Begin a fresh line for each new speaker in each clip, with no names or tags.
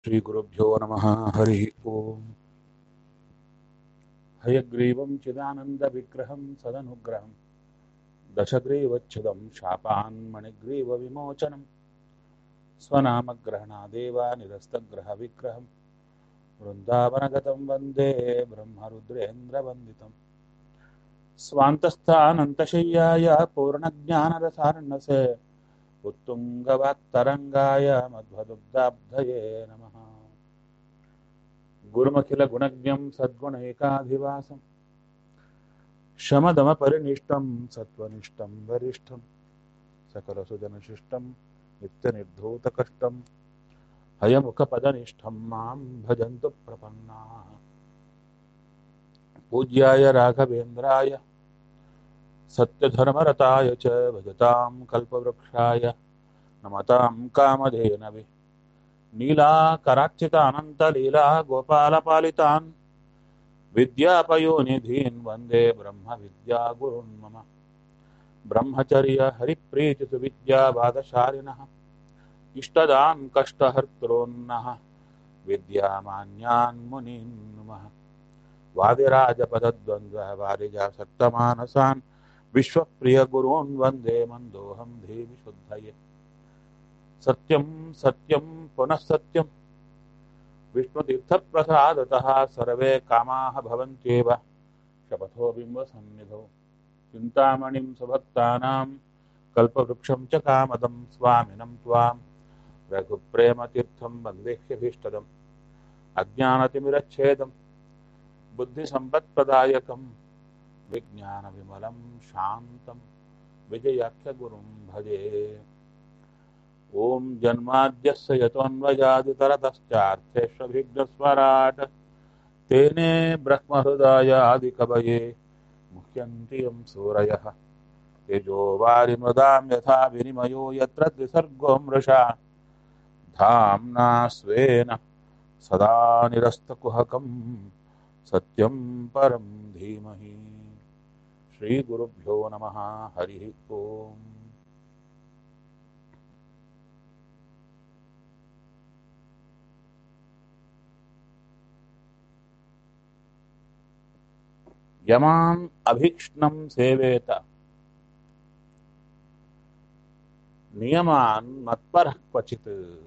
श्रीगुरुभ्यो नमः हरिः ओम् हयग्रीवं चिदानन्दविग्रहं सदनुग्रहं दशग्रीवच्छिदं शापान्मणिग्रीवविमोचनं स्वनामग्रहणादेव निरस्तग्रहविग्रहं वृन्दावनगतं वन्दे ब्रह्मरुद्रेन्द्रवन्दितम् स्वान्तस्थानन्तशय्याय पूर्णज्ञानरसार्णसे उत्तुङ्गवाक्तरङ्गाय मध्वदुग्धाब्धये नमः गुरुमखिलगुणज्ञं सद्गुणैकाधिवासं शमदमपरिनिष्टं सत्त्वनिष्ठं वरिष्ठं सकलसुजनशिष्टं नित्यनिर्धूतकष्टं हयमुखपदनिष्ठं मां भजन्तु प्रपन्नाः पूज्याय राघवेन्द्राय सत्यधर्मरताय च भजतां कल्पवृक्षाय नमतां कामधेनवे नीलाकरार्चितानन्तलीला गोपालपालितान् विद्यापयोनिधीन् वन्दे ब्रह्मविद्यागुरुन् मम ब्रह्मचर्यहरिप्रीतिसुविद्यावादशालिनः इष्टदान् कष्टहर्त्रोन्नः विद्यामान्यान् मुनीन् नुमः वादिराजपदद्वन्द्वः वारिजासक्तमानसान् विश्वप्रियगुरून् वन्दे मन्दोऽहं देवि शुद्धये सत्यं सत्यं पुनः सत्यं विष्णुतीर्थप्रसादतः सर्वे कामाः भवन्त्येव शपथो बिम्बसन्निधौ चिन्तामणिं सुभक्तानां कल्पवृक्षं च कामदं स्वामिनं त्वां रघुप्रेमतीर्थं वन्देह्यभीष्टदम् अज्ञानतिमिरच्छेदं बुद्धिसम्पत्प्रदायकं विज्ञानविमलं शान्तं विजयाख्यगुरुं भजे ॐ जन्माद्यस्य यतोऽन्वयादितरतश्चार्थेष्वभिघ्नस्वराट् तेने ब्रह्महृदायादिकवये मुह्यन्ति यं सूरयः तेजो वारिमृदां यथा विनिमयो यत्र त्रिसर्गो मृषा धाम्ना स्वेन सदा निरस्तकुहकं सत्यं परं धीमहि श्रीगुरुभ्यो नमः हरिः ओम् यमाम् अभीक्ष्णं सेवेत ನಿಯಮಾನ್ ಮತ್ಪರಃ ಕ್ವಚಿತ್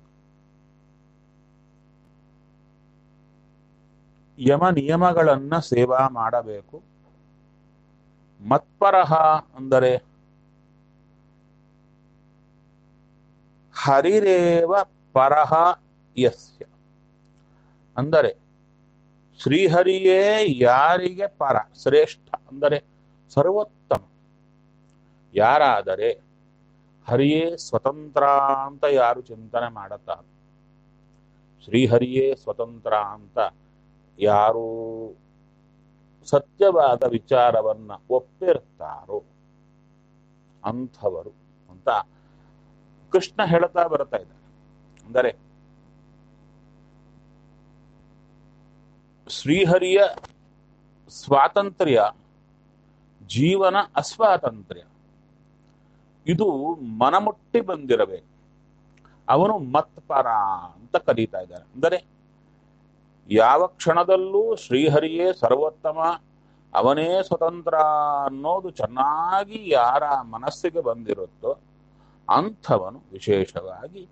ಯಮ ನಿಯಮಗಳನ್ನ ಸೇವಾ ಮಾಡಬೇಕು ಮತ್ಪರಹ ಅಂದರೆ ಹರಿರೇವ ಪರಹ ಯಸ್ಯ ಅಂದರೆ ಶ್ರೀಹರಿಯೇ ಯಾರಿಗೆ ಪರ ಶ್ರೇಷ್ಠ ಅಂದರೆ ಸರ್ವೋತ್ತಮ ಯಾರಾದರೆ ಹರಿಯೇ ಸ್ವತಂತ್ರ ಅಂತ ಯಾರು ಚಿಂತನೆ ಮಾಡುತ್ತಾರೆ ಶ್ರೀಹರಿಯೇ ಸ್ವತಂತ್ರ ಅಂತ ಯಾರು ಸತ್ಯವಾದ ವಿಚಾರವನ್ನ ಒಪ್ಪಿರ್ತಾರೋ ಅಂಥವರು ಅಂತ ಕೃಷ್ಣ ಹೇಳ್ತಾ ಬರ್ತಾ ಇದ್ದಾರೆ ಅಂದರೆ ಶ್ರೀಹರಿಯ ಸ್ವಾತಂತ್ರ್ಯ ಜೀವನ ಅಸ್ವಾತಂತ್ರ್ಯ ಇದು ಮನಮುಟ್ಟಿ ಬಂದಿರಬೇಕು ಅವನು ಮತ್ಪರ ಅಂತ ಕರೀತಾ ಇದ್ದಾನೆ ಅಂದರೆ ಯಾವ ಕ್ಷಣದಲ್ಲೂ ಶ್ರೀಹರಿಯೇ ಸರ್ವೋತ್ತಮ ಅವನೇ ಸ್ವತಂತ್ರ ಅನ್ನೋದು ಚೆನ್ನಾಗಿ ಯಾರ ಮನಸ್ಸಿಗೆ ಬಂದಿರುತ್ತೋ ಅಂಥವನು ವಿಶೇಷವಾಗಿ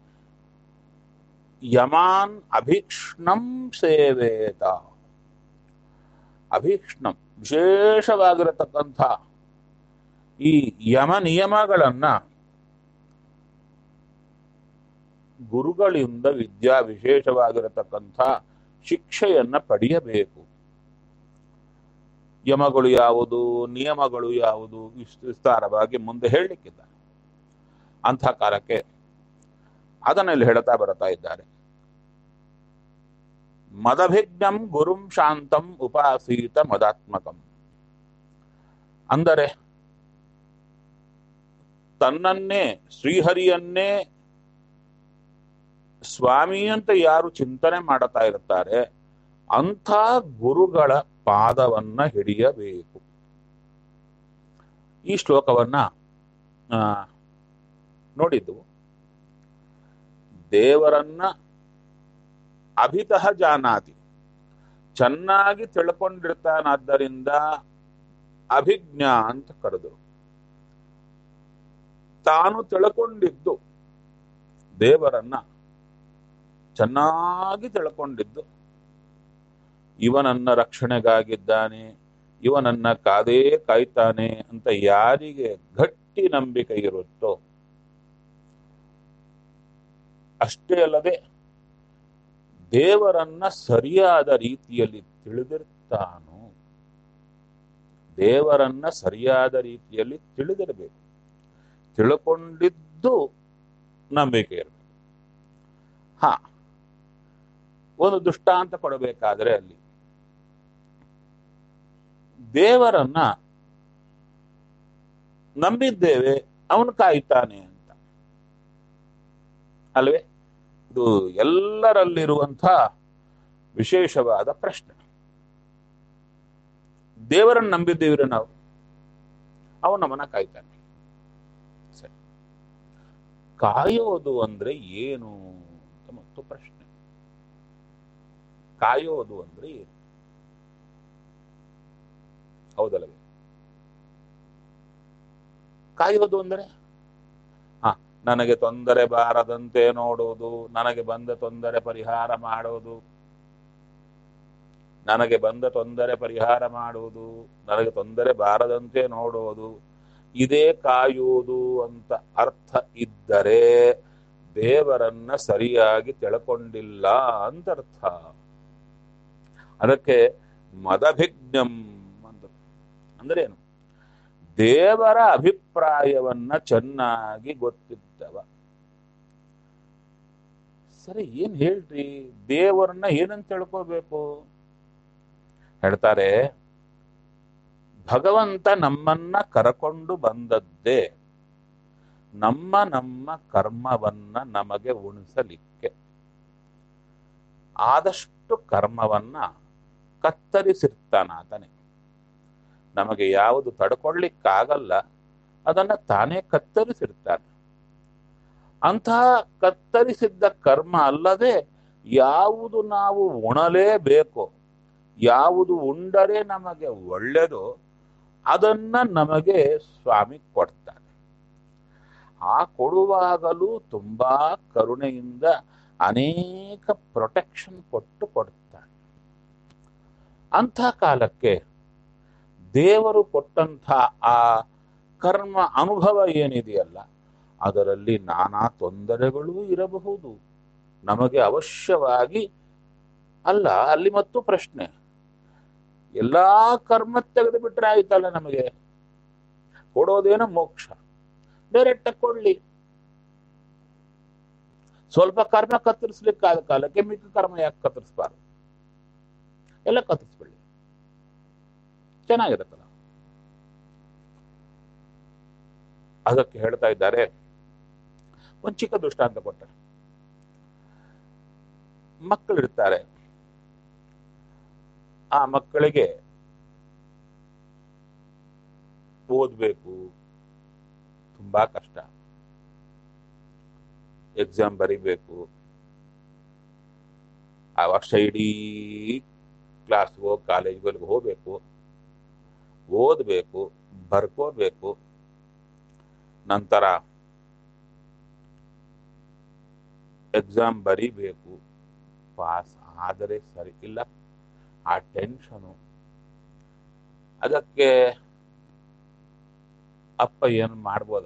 ಯಮಾನ್ ಅಭೀಕ್ಷ್ಣಂ ಸೇವೇತ ಅಭೀಕ್ಷ್ಣಂ ವಿಶೇಷವಾಗಿರತಕ್ಕಂಥ ಈ ಯಮ ನಿಯಮಗಳನ್ನ ಗುರುಗಳಿಂದ ವಿದ್ಯಾ ವಿಶೇಷವಾಗಿರತಕ್ಕಂಥ ಶಿಕ್ಷೆಯನ್ನ ಪಡೆಯಬೇಕು ಯಮಗಳು ಯಾವುದು ನಿಯಮಗಳು ಯಾವುದು ವಿಸ್ತಾರವಾಗಿ ಮುಂದೆ ಹೇಳಲಿಕ್ಕಿದ್ದಾರೆ ಅಂಥ ಕಾಲಕ್ಕೆ ಅದನ್ನಲ್ಲಿ ಹೇಳ್ತಾ ಬರ್ತಾ ಇದ್ದಾರೆ ಮದಭಿಜ್ಞಂ ಗುರುಂ ಶಾಂತಂ ಉಪಾಸೀತ ಮದಾತ್ಮಕಂ ಅಂದರೆ ತನ್ನನ್ನೇ ಶ್ರೀಹರಿಯನ್ನೇ ಸ್ವಾಮಿ ಅಂತ ಯಾರು ಚಿಂತನೆ ಮಾಡುತ್ತಾ ಇರ್ತಾರೆ ಅಂಥ ಗುರುಗಳ ಪಾದವನ್ನ ಹಿಡಿಯಬೇಕು ಈ ಶ್ಲೋಕವನ್ನ ನೋಡಿದ್ದು ದೇವರನ್ನ ಅಭಿತಃ ಜಾನಾತಿ ಚೆನ್ನಾಗಿ ತಿಳ್ಕೊಂಡಿರ್ತಾನಾದ್ದರಿಂದ ಅಭಿಜ್ಞಾ ಅಂತ ಕರೆದರು ತಾನು ತಿಳ್ಕೊಂಡಿದ್ದು ದೇವರನ್ನ ಚೆನ್ನಾಗಿ ತಿಳ್ಕೊಂಡಿದ್ದು ಇವನನ್ನ ರಕ್ಷಣೆಗಾಗಿದ್ದಾನೆ ಇವನನ್ನ ಕಾದೇ ಕಾಯ್ತಾನೆ ಅಂತ ಯಾರಿಗೆ ಗಟ್ಟಿ ನಂಬಿಕೆ ಇರುತ್ತೋ ಅಷ್ಟೇ ಅಲ್ಲದೆ ದೇವರನ್ನ ಸರಿಯಾದ ರೀತಿಯಲ್ಲಿ ತಿಳಿದಿರ್ತಾನೋ ದೇವರನ್ನ ಸರಿಯಾದ ರೀತಿಯಲ್ಲಿ ತಿಳಿದಿರಬೇಕು ತಿಳ್ಕೊಂಡಿದ್ದು ನಂಬಿಕೆ ಇರಬೇಕು ಹಾ ಒಂದು ದೃಷ್ಟಾಂತ ಕೊಡಬೇಕಾದ್ರೆ ಅಲ್ಲಿ ದೇವರನ್ನ ನಂಬಿದ್ದೇವೆ ಅವನು ಕಾಯ್ತಾನೆ ಅಂತ ಅಲ್ವೇ ಇದು ಎಲ್ಲರಲ್ಲಿರುವಂಥ ವಿಶೇಷವಾದ ಪ್ರಶ್ನೆ ದೇವರನ್ನು ನಂಬಿದ್ದೀವ್ರೆ ನಾವು ಅವನು ನಮ್ಮನ್ನ ಕಾಯ್ತಾನೆ ಸರಿ ಕಾಯೋದು ಅಂದ್ರೆ ಏನು ಅಂತ ಮತ್ತು ಪ್ರಶ್ನೆ ಕಾಯೋದು ಅಂದ್ರೆ ಏನು ಹೌದಲ್ಲವೇ ಕಾಯೋದು ಅಂದ್ರೆ ಹ ನನಗೆ ತೊಂದರೆ ಬಾರದಂತೆ ನೋಡುವುದು ನನಗೆ ಬಂದ ತೊಂದರೆ ಪರಿಹಾರ ಮಾಡೋದು ನನಗೆ ಬಂದ ತೊಂದರೆ ಪರಿಹಾರ ಮಾಡುವುದು ನನಗೆ ತೊಂದರೆ ಬಾರದಂತೆ ನೋಡೋದು ಇದೇ ಕಾಯುವುದು ಅಂತ ಅರ್ಥ ಇದ್ದರೆ ದೇವರನ್ನ ಸರಿಯಾಗಿ ತಿಳ್ಕೊಂಡಿಲ್ಲ ಅಂತ ಅರ್ಥ ಅದಕ್ಕೆ ಮದಭಿಜ್ಞಂ ಅಂತ ಅಂದ್ರೆ ಏನು ದೇವರ ಅಭಿಪ್ರಾಯವನ್ನ ಚೆನ್ನಾಗಿ ಗೊತ್ತಿದ್ದವ ಸರಿ ಏನ್ ಹೇಳ್ರಿ ದೇವರನ್ನ ಏನಂತ ತಿಳ್ಕೋಬೇಕು ಹೇಳ್ತಾರೆ ಭಗವಂತ ನಮ್ಮನ್ನ ಕರಕೊಂಡು ಬಂದದ್ದೇ ನಮ್ಮ ನಮ್ಮ ಕರ್ಮವನ್ನ ನಮಗೆ ಉಣಿಸಲಿಕ್ಕೆ ಆದಷ್ಟು ಕರ್ಮವನ್ನ ಕತ್ತರಿಸಿರ್ತಾನಾತನೆ ನಮಗೆ ಯಾವುದು ತಡ್ಕೊಳ್ಳಿಕ್ಕಾಗಲ್ಲ ಅದನ್ನ ತಾನೇ ಕತ್ತರಿಸಿರ್ತಾನೆ ಅಂತಹ ಕತ್ತರಿಸಿದ್ದ ಕರ್ಮ ಅಲ್ಲದೆ ಯಾವುದು ನಾವು ಉಣಲೇಬೇಕು ಯಾವುದು ಉಂಡರೆ ನಮಗೆ ಒಳ್ಳೆಯದು ಅದನ್ನ ನಮಗೆ ಸ್ವಾಮಿ ಕೊಡ್ತಾನೆ ಆ ಕೊಡುವಾಗಲೂ ತುಂಬಾ ಕರುಣೆಯಿಂದ ಅನೇಕ ಪ್ರೊಟೆಕ್ಷನ್ ಕೊಟ್ಟು ಕೊಡ್ತಾನೆ ಅಂಥ ಕಾಲಕ್ಕೆ ದೇವರು ಕೊಟ್ಟಂಥ ಆ ಕರ್ಮ ಅನುಭವ ಏನಿದೆಯಲ್ಲ ಅದರಲ್ಲಿ ನಾನಾ ತೊಂದರೆಗಳೂ ಇರಬಹುದು ನಮಗೆ ಅವಶ್ಯವಾಗಿ ಅಲ್ಲ ಅಲ್ಲಿ ಮತ್ತು ಪ್ರಶ್ನೆ ಎಲ್ಲಾ ಕರ್ಮ ತೆಗೆದು ಬಿಟ್ರೆ ಆಯ್ತಲ್ಲ ನಮಗೆ ಕೊಡೋದೇನೋ ಮೋಕ್ಷ ಡೈರೆಕ್ಟ್ ಕೊಳ್ಳಿ ಸ್ವಲ್ಪ ಕರ್ಮ ಕತ್ತರಿಸ್ಲಿಕ್ಕಾದ ಕಾಲಕ್ಕೆ ಮಿಕ್ಕ ಕರ್ಮ ಯಾಕೆ ಕತ್ತರಿಸ್ಬಾರ್ದು ಎಲ್ಲ ಕತ್ತರಿಸ್ಬಿಡ್ಲಿ ಚೆನ್ನಾಗಿರುತ್ತಲ್ಲ ಅದಕ್ಕೆ ಹೇಳ್ತಾ ಇದ್ದಾರೆ ಒಂದು ಚಿಕ್ಕ ದೃಷ್ಟಾಂತ ಕೊಟ್ಟೆ ಮಕ್ಕಳಿರ್ತಾರೆ ಆ ಮಕ್ಕಳಿಗೆ ಓದ್ಬೇಕು ತುಂಬಾ ಕಷ್ಟ ಎಕ್ಸಾಮ್ ಬರಿಬೇಕು ಆ ವರ್ಷ ಇಡೀ ಕ್ಲಾಸ್ಗೋ ಕಾಲೇಜ್ಗಳಿಗೆ ಹೋಗ್ಬೇಕು ಓದಬೇಕು ಬರ್ಕೋಬೇಕು ನಂತರ ಎಕ್ಸಾಮ್ ಬರಿಬೇಕು ಪಾಸ್ ಆದರೆ ಸರಿ ಇಲ್ಲ ಆ ಟೆನ್ಷನು ಅದಕ್ಕೆ ಅಪ್ಪ ಏನು ಮಾಡ್ಬೋದ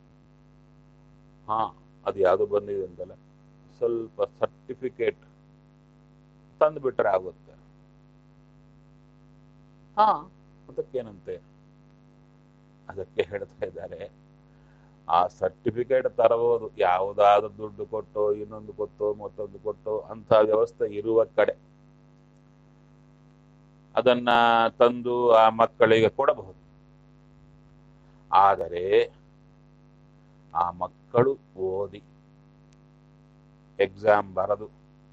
ಹಾ ಅದು ಯಾವುದು ಬಂದಿದೆ ಅಂತಲ್ಲ ಸ್ವಲ್ಪ ಸರ್ಟಿಫಿಕೇಟ್ ತಂದು ಬಿಟ್ರೆ ಆಗುತ್ತೆ ಹಾ ಅದಕ್ಕೇನಂತೆ ಅದಕ್ಕೆ ಹೇಳ್ತಾ ಇದ್ದಾರೆ ಆ ಸರ್ಟಿಫಿಕೇಟ್ ತರಬಹುದು ಯಾವುದಾದ್ರೂ ದುಡ್ಡು ಕೊಟ್ಟೋ ಇನ್ನೊಂದು ಕೊಟ್ಟೋ ಮತ್ತೊಂದು ಕೊಟ್ಟೋ ಅಂತ ವ್ಯವಸ್ಥೆ ಇರುವ ಕಡೆ ಅದನ್ನ ತಂದು ಆ ಮಕ್ಕಳಿಗೆ ಕೊಡಬಹುದು ಆದರೆ ಆ ಮಕ್ಕಳು ಓದಿ ಎಕ್ಸಾಮ್ ಬರದು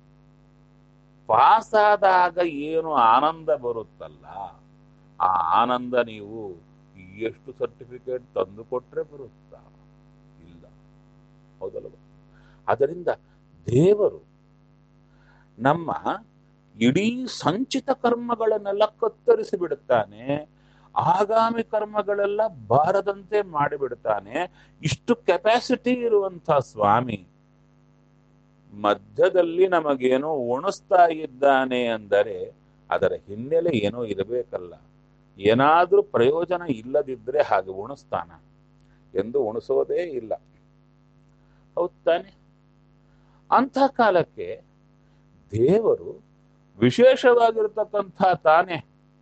ಪಾಸ್ ಆದಾಗ ಏನು ಆನಂದ ಬರುತ್ತಲ್ಲ ಆ ಆನಂದ ನೀವು ಎಷ್ಟು ಸರ್ಟಿಫಿಕೇಟ್ ತಂದು ಕೊಟ್ರೆ ಬರುತ್ತಾ ಇಲ್ಲ ಹೌದಲ್ವ ಅದರಿಂದ ದೇವರು ನಮ್ಮ ಇಡೀ ಸಂಚಿತ ಕರ್ಮಗಳನ್ನೆಲ್ಲ ಕತ್ತರಿಸಿ ಬಿಡುತ್ತಾನೆ ಆಗಾಮಿ ಕರ್ಮಗಳೆಲ್ಲ ಬಾರದಂತೆ ಮಾಡಿಬಿಡ್ತಾನೆ ಇಷ್ಟು ಕೆಪಾಸಿಟಿ ಇರುವಂತ ಸ್ವಾಮಿ ಮಧ್ಯದಲ್ಲಿ ನಮಗೇನೋ ಉಣಿಸ್ತಾ ಇದ್ದಾನೆ ಅಂದರೆ ಅದರ ಹಿನ್ನೆಲೆ ಏನೋ ಇರಬೇಕಲ್ಲ ಏನಾದ್ರೂ ಪ್ರಯೋಜನ ಇಲ್ಲದಿದ್ರೆ ಹಾಗೆ ಉಣಿಸ್ತಾನ ಎಂದು ಉಣಿಸೋದೇ ಇಲ್ಲ ಹೌದ್ ತಾನೆ ಅಂಥ ಕಾಲಕ್ಕೆ ದೇವರು ವಿಶೇಷವಾಗಿರ್ತಕ್ಕಂಥ ತಾನೇ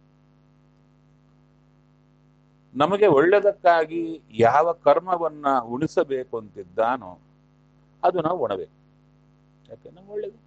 ನಮಗೆ ಒಳ್ಳೆದಕ್ಕಾಗಿ ಯಾವ ಕರ್ಮವನ್ನ ಉಣಿಸಬೇಕು ಅಂತಿದ್ದಾನೋ ಅದು ನಾವು ಉಣಬೇಕು ಯಾಕೆ ನಮ್ಗೆ ಒಳ್ಳೇದು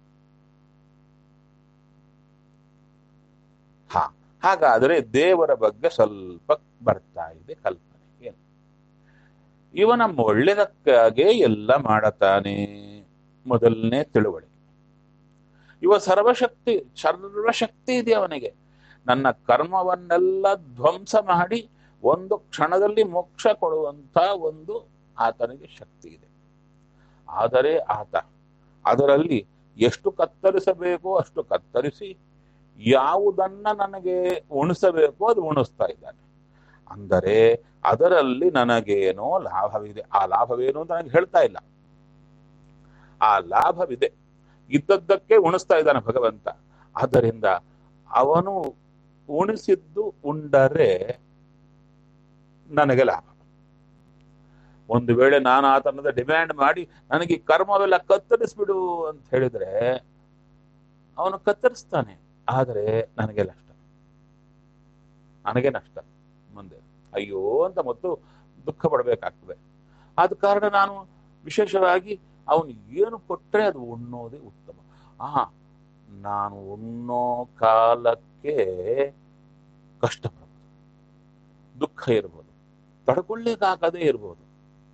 ಹಾ ಹಾಗಾದರೆ ದೇವರ ಬಗ್ಗೆ ಸ್ವಲ್ಪ ಬರ್ತಾ ಇದೆ ಕಲ್ಪನೆ ಏನು ಇವ ನಮ್ಮ ಒಳ್ಳೆದಕ್ಕಾಗೆ ಎಲ್ಲ ಮಾಡತಾನೆ ಮೊದಲನೇ ತಿಳುವಳಿಕೆ ಇವ ಸರ್ವಶಕ್ತಿ ಸರ್ವಶಕ್ತಿ ಇದೆ ಅವನಿಗೆ ನನ್ನ ಕರ್ಮವನ್ನೆಲ್ಲ ಧ್ವಂಸ ಮಾಡಿ ಒಂದು ಕ್ಷಣದಲ್ಲಿ ಮೋಕ್ಷ ಕೊಡುವಂತ ಒಂದು ಆತನಿಗೆ ಶಕ್ತಿ ಇದೆ ಆದರೆ ಆತ ಅದರಲ್ಲಿ ಎಷ್ಟು ಕತ್ತರಿಸಬೇಕೋ ಅಷ್ಟು ಕತ್ತರಿಸಿ ಯಾವುದನ್ನ ನನಗೆ ಉಣಿಸಬೇಕೋ ಅದು ಉಣಿಸ್ತಾ ಇದ್ದಾನೆ ಅಂದರೆ ಅದರಲ್ಲಿ ನನಗೇನೋ ಲಾಭವಿದೆ ಆ ಲಾಭವೇನು ಅಂತ ನನಗೆ ಹೇಳ್ತಾ ಇಲ್ಲ ಆ ಲಾಭವಿದೆ ಇದ್ದದ್ದಕ್ಕೆ ಉಣಿಸ್ತಾ ಇದ್ದಾನೆ ಭಗವಂತ ಆದ್ದರಿಂದ ಅವನು ಉಣಿಸಿದ್ದು ಉಂಡರೆ ನನಗೆ ಲಾಭ ಒಂದು ವೇಳೆ ನಾನು ಆತನದ ಡಿಮ್ಯಾಂಡ್ ಮಾಡಿ ನನಗೆ ಈ ಕರ್ಮವೆಲ್ಲ ಕತ್ತರಿಸ್ಬಿಡು ಅಂತ ಹೇಳಿದ್ರೆ ಅವನು ಕತ್ತರಿಸ್ತಾನೆ ಆದರೆ ನನಗೆ ನಷ್ಟ ನನಗೆ ನಷ್ಟ ಮುಂದೆ ಅಯ್ಯೋ ಅಂತ ಮತ್ತು ದುಃಖ ಪಡಬೇಕಾಗ್ತದೆ ಆದ ಕಾರಣ ನಾನು ವಿಶೇಷವಾಗಿ ಅವನು ಏನು ಕೊಟ್ಟರೆ ಅದು ಉಣ್ಣೋದೇ ಉತ್ತಮ ಆ ನಾನು ಉಣ್ಣೋ ಕಾಲಕ್ಕೆ ಕಷ್ಟ ಬರ್ಬೋದು ದುಃಖ ಇರ್ಬೋದು ತಡ್ಕೊಳ್ಳಿಕ್ಕಾಗದೇ ಇರ್ಬೋದು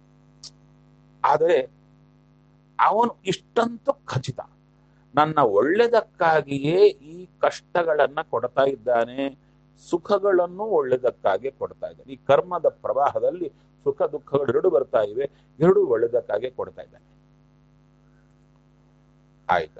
ಆದರೆ ಅವನು ಇಷ್ಟಂತೂ ಖಚಿತ ನನ್ನ ಒಳ್ಳೆದಕ್ಕಾಗಿಯೇ ಈ ಕಷ್ಟಗಳನ್ನ ಕೊಡ್ತಾ ಇದ್ದಾನೆ ಸುಖಗಳನ್ನು ಒಳ್ಳೆದಕ್ಕಾಗಿ ಕೊಡ್ತಾ ಇದ್ದಾನೆ ಈ ಕರ್ಮದ ಪ್ರವಾಹದಲ್ಲಿ ಸುಖ ದುಃಖಗಳು ಎರಡು ಬರ್ತಾ ಇವೆ ಎರಡು ಒಳ್ಳೆದಕ್ಕಾಗಿ ಕೊಡ್ತಾ ಇದ್ದಾನೆ ಆಯ್ತಪ್ಪ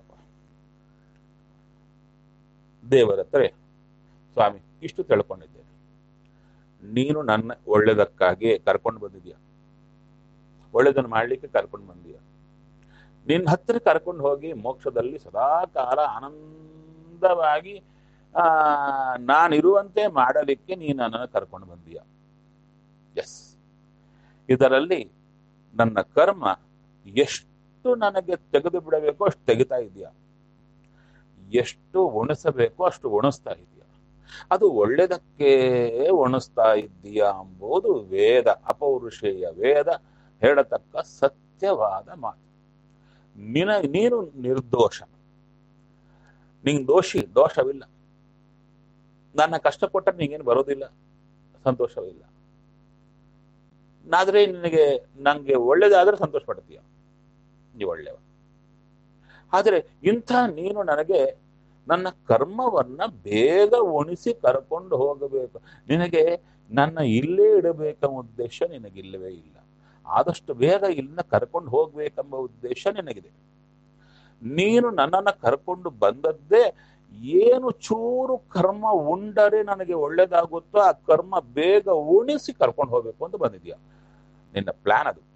ದೇವರ ಹತ್ರ ಸ್ವಾಮಿ ಇಷ್ಟು ತಿಳ್ಕೊಂಡಿದ್ದೇನೆ ನೀನು ನನ್ನ ಒಳ್ಳೆದಕ್ಕಾಗಿ ಕರ್ಕೊಂಡು ಬಂದಿದೀಯ ಒಳ್ಳೆದನ್ನು ಮಾಡ್ಲಿಕ್ಕೆ ಕರ್ಕೊಂಡು ಬಂದೀಯ ನಿನ್ನ ಹತ್ರ ಕರ್ಕೊಂಡು ಹೋಗಿ ಮೋಕ್ಷದಲ್ಲಿ ಸದಾ ಕಾಲ ಆನಂದವಾಗಿ ಆ ನಾನಿರುವಂತೆ ಮಾಡಲಿಕ್ಕೆ ನೀನು ನನ್ನನ್ನು ಕರ್ಕೊಂಡು ಬಂದೀಯ ಎಸ್ ಇದರಲ್ಲಿ ನನ್ನ ಕರ್ಮ ಎಷ್ಟು ನನಗೆ ತೆಗೆದು ಬಿಡಬೇಕೋ ಅಷ್ಟು ತೆಗಿತಾ ಇದೆಯಾ ಎಷ್ಟು ಉಣಿಸಬೇಕೋ ಅಷ್ಟು ಉಣಿಸ್ತಾ ಇದೆಯಾ ಅದು ಒಳ್ಳೆದಕ್ಕೆ ಉಣಿಸ್ತಾ ಇದ್ದೀಯಾ ಎಂಬುದು ವೇದ ಅಪೌರುಷೇಯ ವೇದ ಹೇಳತಕ್ಕ ಸತ್ಯವಾದ ಮಾತು ನಿನ ನೀನು ನಿರ್ದೋಷ ನಿಂಗೆ ದೋಷಿ ದೋಷವಿಲ್ಲ ನನ್ನ ಕಷ್ಟಪಟ್ಟರೆ ನಿಂಗೇನು ಬರೋದಿಲ್ಲ ಸಂತೋಷವಿಲ್ಲ ಆದ್ರೆ ನಿನಗೆ ನಂಗೆ ಒಳ್ಳೇದಾದ್ರೆ ಸಂತೋಷ ಪಡ್ತೀಯ ನೀವು ಒಳ್ಳೆಯವ ಆದರೆ ಇಂಥ ನೀನು ನನಗೆ ನನ್ನ ಕರ್ಮವನ್ನ ಬೇಗ ಉಣಿಸಿ ಕರ್ಕೊಂಡು ಹೋಗಬೇಕು ನಿನಗೆ ನನ್ನ ಇಲ್ಲೇ ಇಡಬೇಕೆಂಬ ಉದ್ದೇಶ ನಿನಗಿಲ್ಲವೇ ಇಲ್ಲ ಆದಷ್ಟು ಬೇಗ ಇಲ್ಲಿನ ಕರ್ಕೊಂಡು ಹೋಗ್ಬೇಕೆಂಬ ಉದ್ದೇಶ ನಿನಗಿದೆ ನೀನು ನನ್ನನ್ನ ಕರ್ಕೊಂಡು ಬಂದದ್ದೇ ಏನು ಚೂರು ಕರ್ಮ ಉಂಡರೆ ನನಗೆ ಒಳ್ಳೇದಾಗುತ್ತೋ ಆ ಕರ್ಮ ಬೇಗ ಉಣಿಸಿ ಕರ್ಕೊಂಡು ಹೋಗ್ಬೇಕು ಅಂತ ಬಂದಿದ್ಯಾ ನಿನ್ನ ಪ್ಲಾನ್ ಅದು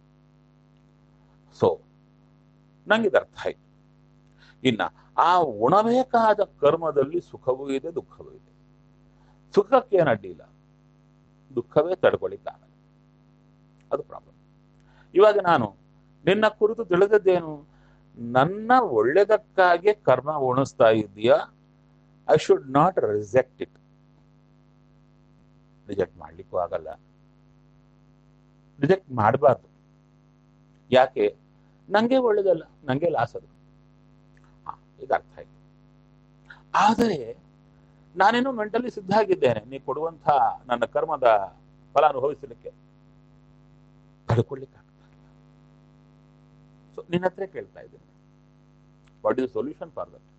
ಸೊ ನಂಗಿದು ಅರ್ಥ ಆಯ್ತು ಇನ್ನ ಆ ಉಣಬೇಕಾದ ಕರ್ಮದಲ್ಲಿ ಸುಖವೂ ಇದೆ ದುಃಖವೂ ಇದೆ ಸುಖಕ್ಕೇನು ಅಡ್ಡಿ ಇಲ್ಲ ದುಃಖವೇ ತಡ್ಕೊಳ್ಳಿಕ್ಕಾಗಲ್ಲ ಅದು ಪ್ರಾಬ್ಲಮ್ ಇವಾಗ ನಾನು ನಿನ್ನ ಕುರಿತು ತಿಳಿದದ್ದೇನು ನನ್ನ ಒಳ್ಳೆದಕ್ಕಾಗಿ ಕರ್ಮ ಉಣಿಸ್ತಾ ಇದೆಯಾ I should not reject it reject ಮಾಡ್ಲಿಕ್ಕೂ ಆಗಲ್ಲ ರಿಜೆಕ್ಟ್ ಮಾಡಬಾರ್ದು ಯಾಕೆ ನಂಗೆ ಒಳ್ಳೇದಲ್ಲ ನಂಗೆ ಲಾಸ್ ಅದು ಹಾ ಈಗ ಅರ್ಥ ಆಯ್ತು ಆದರೆ ನಾನೇನೋ ಮೆಂಟಲಿ ಸಿದ್ಧ ಆಗಿದ್ದೇನೆ ನೀ ಕೊಡುವಂಥ ನನ್ನ ಕರ್ಮದ ಫಲ ಅನುಭವಿಸಲಿಕ್ಕೆ ತಡ್ಕೊಳ್ಳಿಕ್ಕೆ ಸೊ ನಿನ್ನ ಹತ್ರ ಕೇಳ್ತಾ ಇದ್ದೀನಿ what is solution for that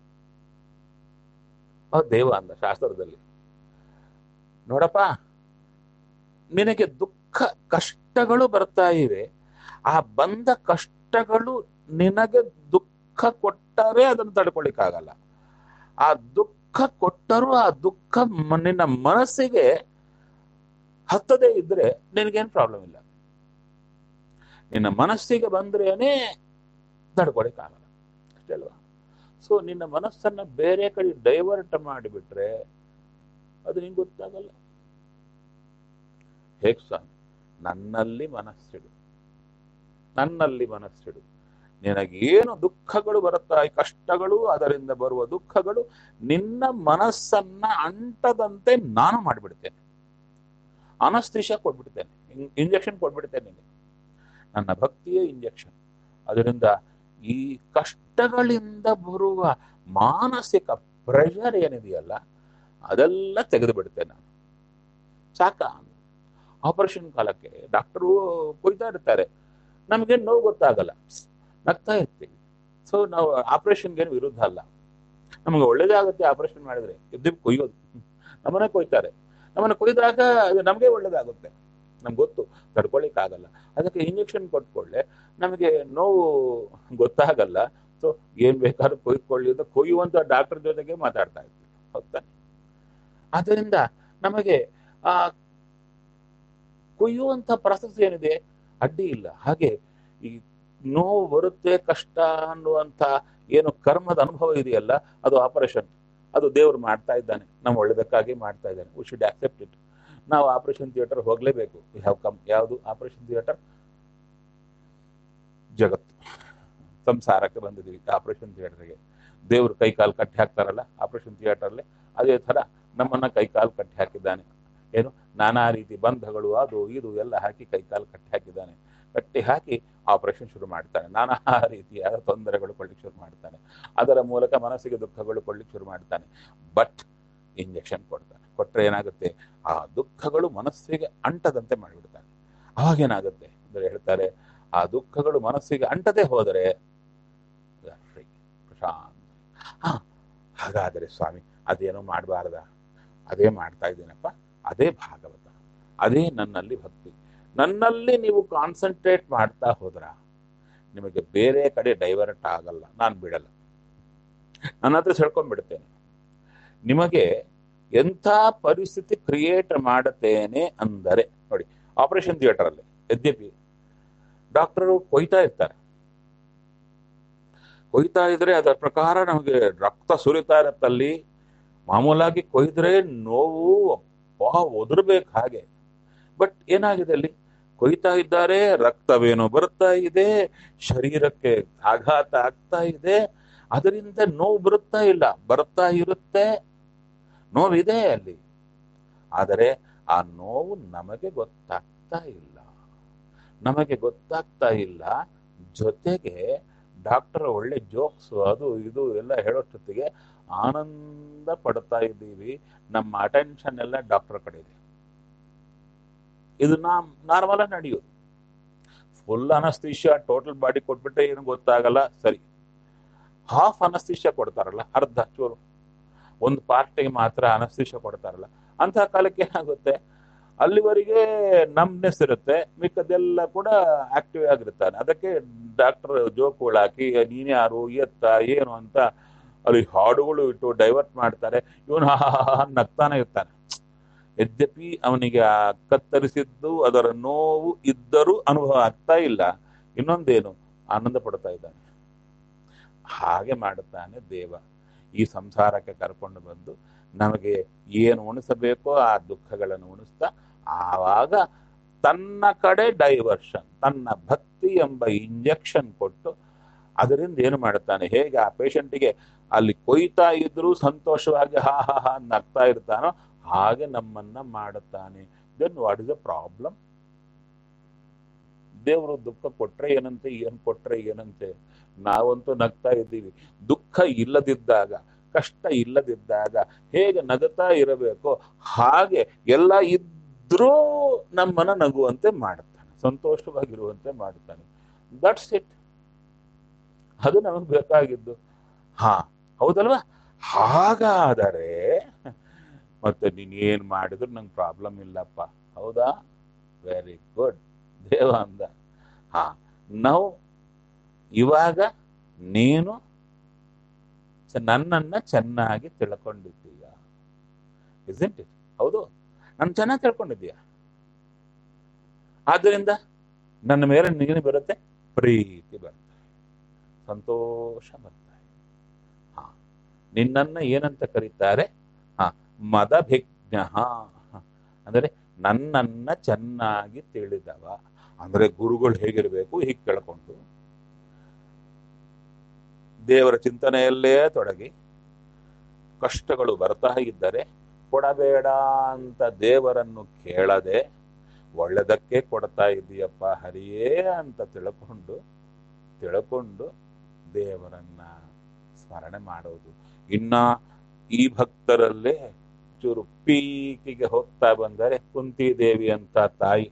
ದೇವ ಅಂದ ಶಾಸ್ತ್ರದಲ್ಲಿ ನೋಡಪ್ಪ ನಿನಗೆ ದುಃಖ ಕಷ್ಟಗಳು ಬರ್ತಾ ಇವೆ ಆ ಬಂದ ಕಷ್ಟಗಳು ನಿನಗೆ ದುಃಖ ಕೊಟ್ಟ ಕೊಟ್ಟರೆ ಅದನ್ನು ತಡ್ಕೊಳಿಕ್ಕಾಗಲ್ಲ ಆ ದುಃಖ ಕೊಟ್ಟರೂ ಆ ದುಃಖ ಮ- ನಿನ್ನ ಮನಸ್ಸಿಗೆ ಹತ್ತದೇ ಇದ್ರೆ ನಿನಗೇನು ಪ್ರಾಬ್ಲಮ್ ಇಲ್ಲ ನಿನ್ನ ಮನಸ್ಸಿಗೆ ಬಂದ್ರೇನೆ ತಡ್ಕೊಳಿಕ್ಕಾಗಲ್ಲ ಅಷ್ಟೇ ಅಲ್ವಾ ಸೊ ನಿನ್ನ ಮನಸ್ಸನ್ನ ಬೇರೆ ಕಡೆ ಡೈವರ್ಟ್ ಮಾಡಿಬಿಟ್ರೆ ಅದು ನಿಂಗೆ ಗೊತ್ತಾಗಲ್ಲ ಹೇಗ್ ಸ್ವಾಮಿ ನನ್ನಲ್ಲಿ ಮನಸ್ಸಿಡು ನನ್ನಲ್ಲಿ ಮನಸ್ಸಿಡು ನಿನಗೇನು ದುಃಖಗಳು ಬರುತ್ತಾ ಈ ಕಷ್ಟಗಳು ಅದರಿಂದ ಬರುವ ದುಃಖಗಳು ನಿನ್ನ ಮನಸ್ಸನ್ನ ಅಂಟದಂತೆ ನಾನು ಮಾಡಿಬಿಡ್ತೇನೆ ಅನಸ್ತಿಷ ಕೊಟ್ಬಿಡ್ತೇನೆ ಇಂಜೆಕ್ಷನ್ ಕೊಟ್ಬಿಡ್ತೇನೆ ನಿನಗೆ ನನ್ನ ಭಕ್ತಿಯೇ ಇಂಜೆಕ್ಷನ್ ಅದರಿಂದ ಈ ಕಷ್ಟಗಳಿಂದ ಬರುವ ಮಾನಸಿಕ ಪ್ರೆಷರ್ ಏನಿದೆಯಲ್ಲ ಅದೆಲ್ಲ ತೆಗೆದು ಬಿಡ್ತೇನೆ ನಾನು ಸಾಕ ಆಪರೇಷನ್ ಕಾಲಕ್ಕೆ ಡಾಕ್ಟರು ಕೊಯ್ತಾ ಇರ್ತಾರೆ ನಮ್ಗೆ ನೋವು ಗೊತ್ತಾಗಲ್ಲ ನಗ್ತಾ ಇರ್ತೀವಿ ಸೊ ನಾವು ಆಪರೇಷನ್ಗೇನು ವಿರುದ್ಧ ಅಲ್ಲ ನಮಗೆ ಒಳ್ಳೇದೇ ಆಗುತ್ತೆ ಆಪರೇಷನ್ ಮಾಡಿದ್ರೆ ಇದ್ದೀವಿ ಕೊಯ್ಯೋದು ನಮ್ಮನೆ ಕೊಯ್ತಾರೆ ನಮ್ಮನ್ನ ಕೊಯ್ದಾಗ ಅದು ನಮಗೆ ಒಳ್ಳೇದಾಗುತ್ತೆ ನಮ್ಗೆ ಗೊತ್ತು ತಡ್ಕೊಳಿಕ್ ಆಗಲ್ಲ ಅದಕ್ಕೆ ಇಂಜೆಕ್ಷನ್ ಕೊಟ್ಕೊಳ್ಳೆ ನಮಗೆ ನೋವು ಗೊತ್ತಾಗಲ್ಲ ಸೊ ಏನ್ ಬೇಕಾದ್ರೂ ಕೊಯ್ಕೊಳ್ಳಿ ಅಂತ ಕೊಯ್ಯುವಂತ ಡಾಕ್ಟರ್ ಜೊತೆಗೆ ಮಾತಾಡ್ತಾ ಇರ್ತೀವಿ ಹೌದಾನೆ ಆದ್ದರಿಂದ ನಮಗೆ ಆ ಕೊಯ್ಯುವಂತ ಪ್ರಸಕ್ತಿ ಏನಿದೆ ಅಡ್ಡಿ ಇಲ್ಲ ಹಾಗೆ ಈ ನೋವು ಬರುತ್ತೆ ಕಷ್ಟ ಅನ್ನುವಂತ ಏನು ಕರ್ಮದ ಅನುಭವ ಇದೆಯಲ್ಲ ಅದು ಆಪರೇಷನ್ ಅದು ದೇವ್ರು ಮಾಡ್ತಾ ಇದ್ದಾನೆ ನಮ್ಮ ಒಳ್ಳೇದಕ್ಕಾಗಿ ಮಾಡ್ತಾ ಇದ್ದಾನೆ ವಿ ಶುಡ್ ಆಕ್ಸೆಪ್ಟ್ ಇಟ್ ನಾವು ಆಪರೇಷನ್ ಥಿಯೇಟರ್ ಹೋಗ್ಲೇಬೇಕು ಯಾವ ಕಮ್ ಯಾವುದು ಆಪರೇಷನ್ ಥಿಯೇಟರ್ ಜಗತ್ತು ಸಂಸಾರಕ್ಕೆ ಬಂದಿದ್ದೀವಿ ಆಪರೇಷನ್ ಥಿಯೇಟರ್ಗೆ ದೇವ್ರು ಕೈ ಕಾಲು ಕಟ್ಟಿ ಹಾಕ್ತಾರಲ್ಲ ಆಪರೇಷನ್ ಥಿಯೇಟರ್ಲಿ ಅದೇ ತರ ನಮ್ಮನ್ನ ಕೈ ಕಾಲು ಕಟ್ಟಿ ಹಾಕಿದ್ದಾನೆ ಏನು ನಾನಾ ರೀತಿ ಬಂಧಗಳು ಅದು ಇದು ಎಲ್ಲ ಹಾಕಿ ಕೈ ಕಾಲು ಕಟ್ಟಿ ಹಾಕಿದ್ದಾನೆ ಕಟ್ಟಿ ಹಾಕಿ ಆಪರೇಷನ್ ಶುರು ಮಾಡ್ತಾನೆ ನಾನಾ ರೀತಿಯ ತೊಂದರೆಗಳು ಕೊಡ್ಲಿಕ್ಕೆ ಶುರು ಮಾಡ್ತಾನೆ ಅದರ ಮೂಲಕ ಮನಸ್ಸಿಗೆ ದುಃಖಗಳು ಕೊಡ್ಲಿಕ್ಕೆ ಶುರು ಮಾಡ್ತಾನೆ ಬಟ್ ಇಂಜೆಕ್ಷನ್ ಕೊಡ್ತಾನೆ ಕೊಟ್ರೆ ಏನಾಗುತ್ತೆ ಆ ದುಃಖಗಳು ಮನಸ್ಸಿಗೆ ಅಂಟದಂತೆ ಮಾಡಿಬಿಡ್ತಾನೆ ಅವಾಗೇನಾಗುತ್ತೆ ಅಂದ್ರೆ ಹೇಳ್ತಾರೆ ಆ ದುಃಖಗಳು ಮನಸ್ಸಿಗೆ ಅಂಟದೆ ಹೋದರೆ ಫ್ರೀ ಪ್ರಶಾಂತ ಹಾ ಹಾಗಾದರೆ ಸ್ವಾಮಿ ಅದೇನೋ ಮಾಡಬಾರ್ದ ಅದೇ ಮಾಡ್ತಾ ಇದ್ದೀನಪ್ಪ ಅದೇ ಭಾಗವತ ಅದೇ ನನ್ನಲ್ಲಿ ಭಕ್ತಿ ನನ್ನಲ್ಲಿ ನೀವು ಕಾನ್ಸಂಟ್ರೇಟ್ ಮಾಡ್ತಾ ಹೋದ್ರ ನಿಮಗೆ ಬೇರೆ ಕಡೆ ಡೈವರ್ಟ್ ಆಗಲ್ಲ ನಾನು ಬಿಡಲ್ಲ ನನ್ನ ಹತ್ರ ಸೆಳ್ಕೊಂಡ್ಬಿಡ್ತೇನೆ ನಿಮಗೆ ಎಂಥ ಪರಿಸ್ಥಿತಿ ಕ್ರಿಯೇಟ್ ಮಾಡುತ್ತೇನೆ ಅಂದರೆ ನೋಡಿ ಆಪರೇಷನ್ ಥಿಯೇಟರ್ ಅಲ್ಲಿ ಯದ್ಯಪಿ ಡಾಕ್ಟರು ಕೊಯ್ತಾ ಇರ್ತಾರೆ ಕೊಯ್ತಾ ಇದ್ರೆ ಅದರ ಪ್ರಕಾರ ನಮಗೆ ರಕ್ತ ಸುರಿತಾ ಇರತ್ತಲ್ಲಿ ಮಾಮೂಲಾಗಿ ಕೊಯ್ದ್ರೆ ನೋವು ಅಪ್ಪಾ ಒದರ್ಬೇಕು ಹಾಗೆ ಬಟ್ ಏನಾಗಿದೆ ಅಲ್ಲಿ ಕೊಯ್ತಾ ಇದ್ದಾರೆ ರಕ್ತವೇನೋ ಬರ್ತಾ ಇದೆ ಶರೀರಕ್ಕೆ ಆಘಾತ ಆಗ್ತಾ ಇದೆ ಅದರಿಂದ ನೋವು ಬರುತ್ತಾ ಇಲ್ಲ ಬರ್ತಾ ಇರುತ್ತೆ ನೋವಿದೆ ಅಲ್ಲಿ ಆದರೆ ಆ ನೋವು ನಮಗೆ ಗೊತ್ತಾಗ್ತಾ ಇಲ್ಲ ನಮಗೆ ಗೊತ್ತಾಗ್ತಾ ಇಲ್ಲ ಜೊತೆಗೆ ಡಾಕ್ಟರ್ ಒಳ್ಳೆ ಜೋಕ್ಸ್ ಅದು ಇದು ಎಲ್ಲ ಹೇಳೋಷ್ಟೊತ್ತಿಗೆ ಆನಂದ ಪಡ್ತಾ ಇದ್ದೀವಿ ನಮ್ಮ ಅಟೆನ್ಷನ್ ಎಲ್ಲ ಡಾಕ್ಟರ್ ಕಡೆ ಇದೆ ಇದು ನಾ ನಾರ್ಮಲ್ ನಡೆಯೋದು ಫುಲ್ ಅನಸ್ತೀಶಿಯಾ ಟೋಟಲ್ ಬಾಡಿ ಕೊಟ್ಬಿಟ್ರೆ ಏನು ಗೊತ್ತಾಗಲ್ಲ ಸರಿ ಹಾಫ್ ಅನಸ್ತೀಶಿಯಾ ಕೊಡ್ತಾರಲ್ಲ ಅರ್ಧ ಚೂರು ಒಂದು ಪಾರ್ಟಿಗೆ ಮಾತ್ರ ಅನಸ್ತೀಶಿಯಾ ಕೊಡ್ತಾರಲ್ಲ ಅಂತ ಕಾಲಕ್ಕೆ ಏನಾಗುತ್ತೆ ಅಲ್ಲಿವರೆಗೆ ನಮ್ನೆಸ್ ಇರುತ್ತೆ ಮಿಕ್ಕದೆಲ್ಲ ಕೂಡ ಆಕ್ಟಿವ್ ಆಗಿರ್ತಾನೆ ಅದಕ್ಕೆ ಡಾಕ್ಟರ್ ಜೋಕುಗಳು ಹಾಕಿ ನೀನ್ ಯಾರು ಎತ್ತ ಏನು ಅಂತ ಅಲ್ಲಿ ಹಾಡುಗಳು ಇಟ್ಟು ಡೈವರ್ಟ್ ಮಾಡ್ತಾರೆ ಇವನು ನಗ್ತಾನೆ ಇರ್ತಾನೆ ಯದ್ಯಪಿ ಅವನಿಗೆ ಆ ಕತ್ತರಿಸಿದ್ದು ಅದರ ನೋವು ಇದ್ದರೂ ಅನುಭವ ಆಗ್ತಾ ಇಲ್ಲ ಇನ್ನೊಂದೇನು ಆನಂದ ಪಡ್ತಾ ಇದ್ದಾನೆ ಹಾಗೆ ಮಾಡುತ್ತಾನೆ ದೇವ ಈ ಸಂಸಾರಕ್ಕೆ ಕರ್ಕೊಂಡು ಬಂದು ನಮಗೆ ಏನು ಉಣಿಸಬೇಕೋ ಆ ದುಃಖಗಳನ್ನು ಉಣಿಸ್ತಾ ಆವಾಗ ತನ್ನ ಕಡೆ ಡೈವರ್ಷನ್ ತನ್ನ ಭಕ್ತಿ ಎಂಬ ಇಂಜೆಕ್ಷನ್ ಕೊಟ್ಟು ಅದರಿಂದ ಏನು ಮಾಡುತ್ತಾನೆ ಹೇಗೆ ಆ ಪೇಷಂಟಿಗೆ ಅಲ್ಲಿ ಕೊಯ್ತಾ ಇದ್ರು ಸಂತೋಷವಾಗಿ ಹಾ ಹಾ ಹಾ ನಗ್ತಾ ಇರ್ತಾನೋ ಹಾಗೆ ನಮ್ಮನ್ನ ಮಾಡುತ್ತಾನೆ then what is the problem ದೇವರು ದುಃಖ ಕೊಟ್ರೆ ಏನಂತೆ ಏನ್ ಕೊಟ್ರೆ ಏನಂತೆ ನಾವಂತೂ ನಗ್ತಾ ಇದ್ದೀವಿ ದುಃಖ ಇಲ್ಲದಿದ್ದಾಗ ಕಷ್ಟ ಇಲ್ಲದಿದ್ದಾಗ ಹೇಗೆ ನಗುತ್ತಾ ಇರಬೇಕೋ ಹಾಗೆ ಎಲ್ಲ ಇದ್ರೂ ನಮ್ಮನ್ನ ನಗುವಂತೆ ಮಾಡುತ್ತಾನೆ ಸಂತೋಷವಾಗಿರುವಂತೆ ಮಾಡುತ್ತಾನೆ ದಟ್ಸ್ ಇಟ್ ಅದು ನಮಗೆ ಬೇಕಾಗಿದ್ದು ಹಾ ಹೌದಲ್ವಾ ಹಾಗಾದರೆ ಮತ್ತೆ ನೀನ್ ಏನ್ ಮಾಡಿದ್ರು ನಂಗೆ ಪ್ರಾಬ್ಲಮ್ ಇಲ್ಲಪ್ಪ ಹೌದಾ ವೆರಿ ಗುಡ್ ದೇವ ಅಂದ ಹಾ ನಾವು ಇವಾಗ ನೀನು ಚ- ನನ್ನನ್ನ ಚೆನ್ನಾಗಿ ತಿಳ್ಕೊಂಡಿದ್ದೀಯ ಇಸೆಂಟ್ ಇಟ್ ಹೌದು ನಾನು ಚೆನ್ನಾಗಿ ತಿಳ್ಕೊಂಡಿದ್ದೀಯ ಆದ್ದರಿಂದ ನನ್ನ ಮೇಲೆ ನೀನು ಬರುತ್ತೆ ಪ್ರೀತಿ ಬರುತ್ತೆ ಸಂತೋಷ ಬರ್ತಾ ಇದೆ ಹಾ ನಿನ್ನನ್ನ ಏನಂತ ಕರೀತಾರೆ ಹಾ ಮದಭಿಜ್ಞ ಅಂದರೆ ನನ್ನನ್ನ ಚೆನ್ನಾಗಿ ತಿಳಿದವ ಅಂದ್ರೆ ಗುರುಗಳು ಹೇಗಿರಬೇಕು ಹೀಗೆ ಕೇಳ್ಕೊಂಡು ದೇವರ ಚಿಂತನೆಯಲ್ಲೇ ತೊಡಗಿ ಕಷ್ಟಗಳು ಬರ್ತಾ ಇದ್ದರೆ ಕೊಡಬೇಡ ಅಂತ ದೇವರನ್ನು ಕೇಳದೆ ಒಳ್ಳೆದಕ್ಕೆ ಕೊಡ್ತಾ ಇದೀಯಪ್ಪ ಹರಿಯೇ ಅಂತ ತಿಳ್ಕೊಂಡು ತಿಳ್ಕೊಂಡು ದೇವರನ್ನ ಸ್ಮರಣೆ ಮಾಡೋದು ಇನ್ನ ಈ ಭಕ್ತರಲ್ಲೇ ಚೂರು ಪೀಕಿಗೆ ಹೋಗ್ತಾ ಬಂದರೆ ಕುಂತಿ ದೇವಿ ಅಂತ ತಾಯಿ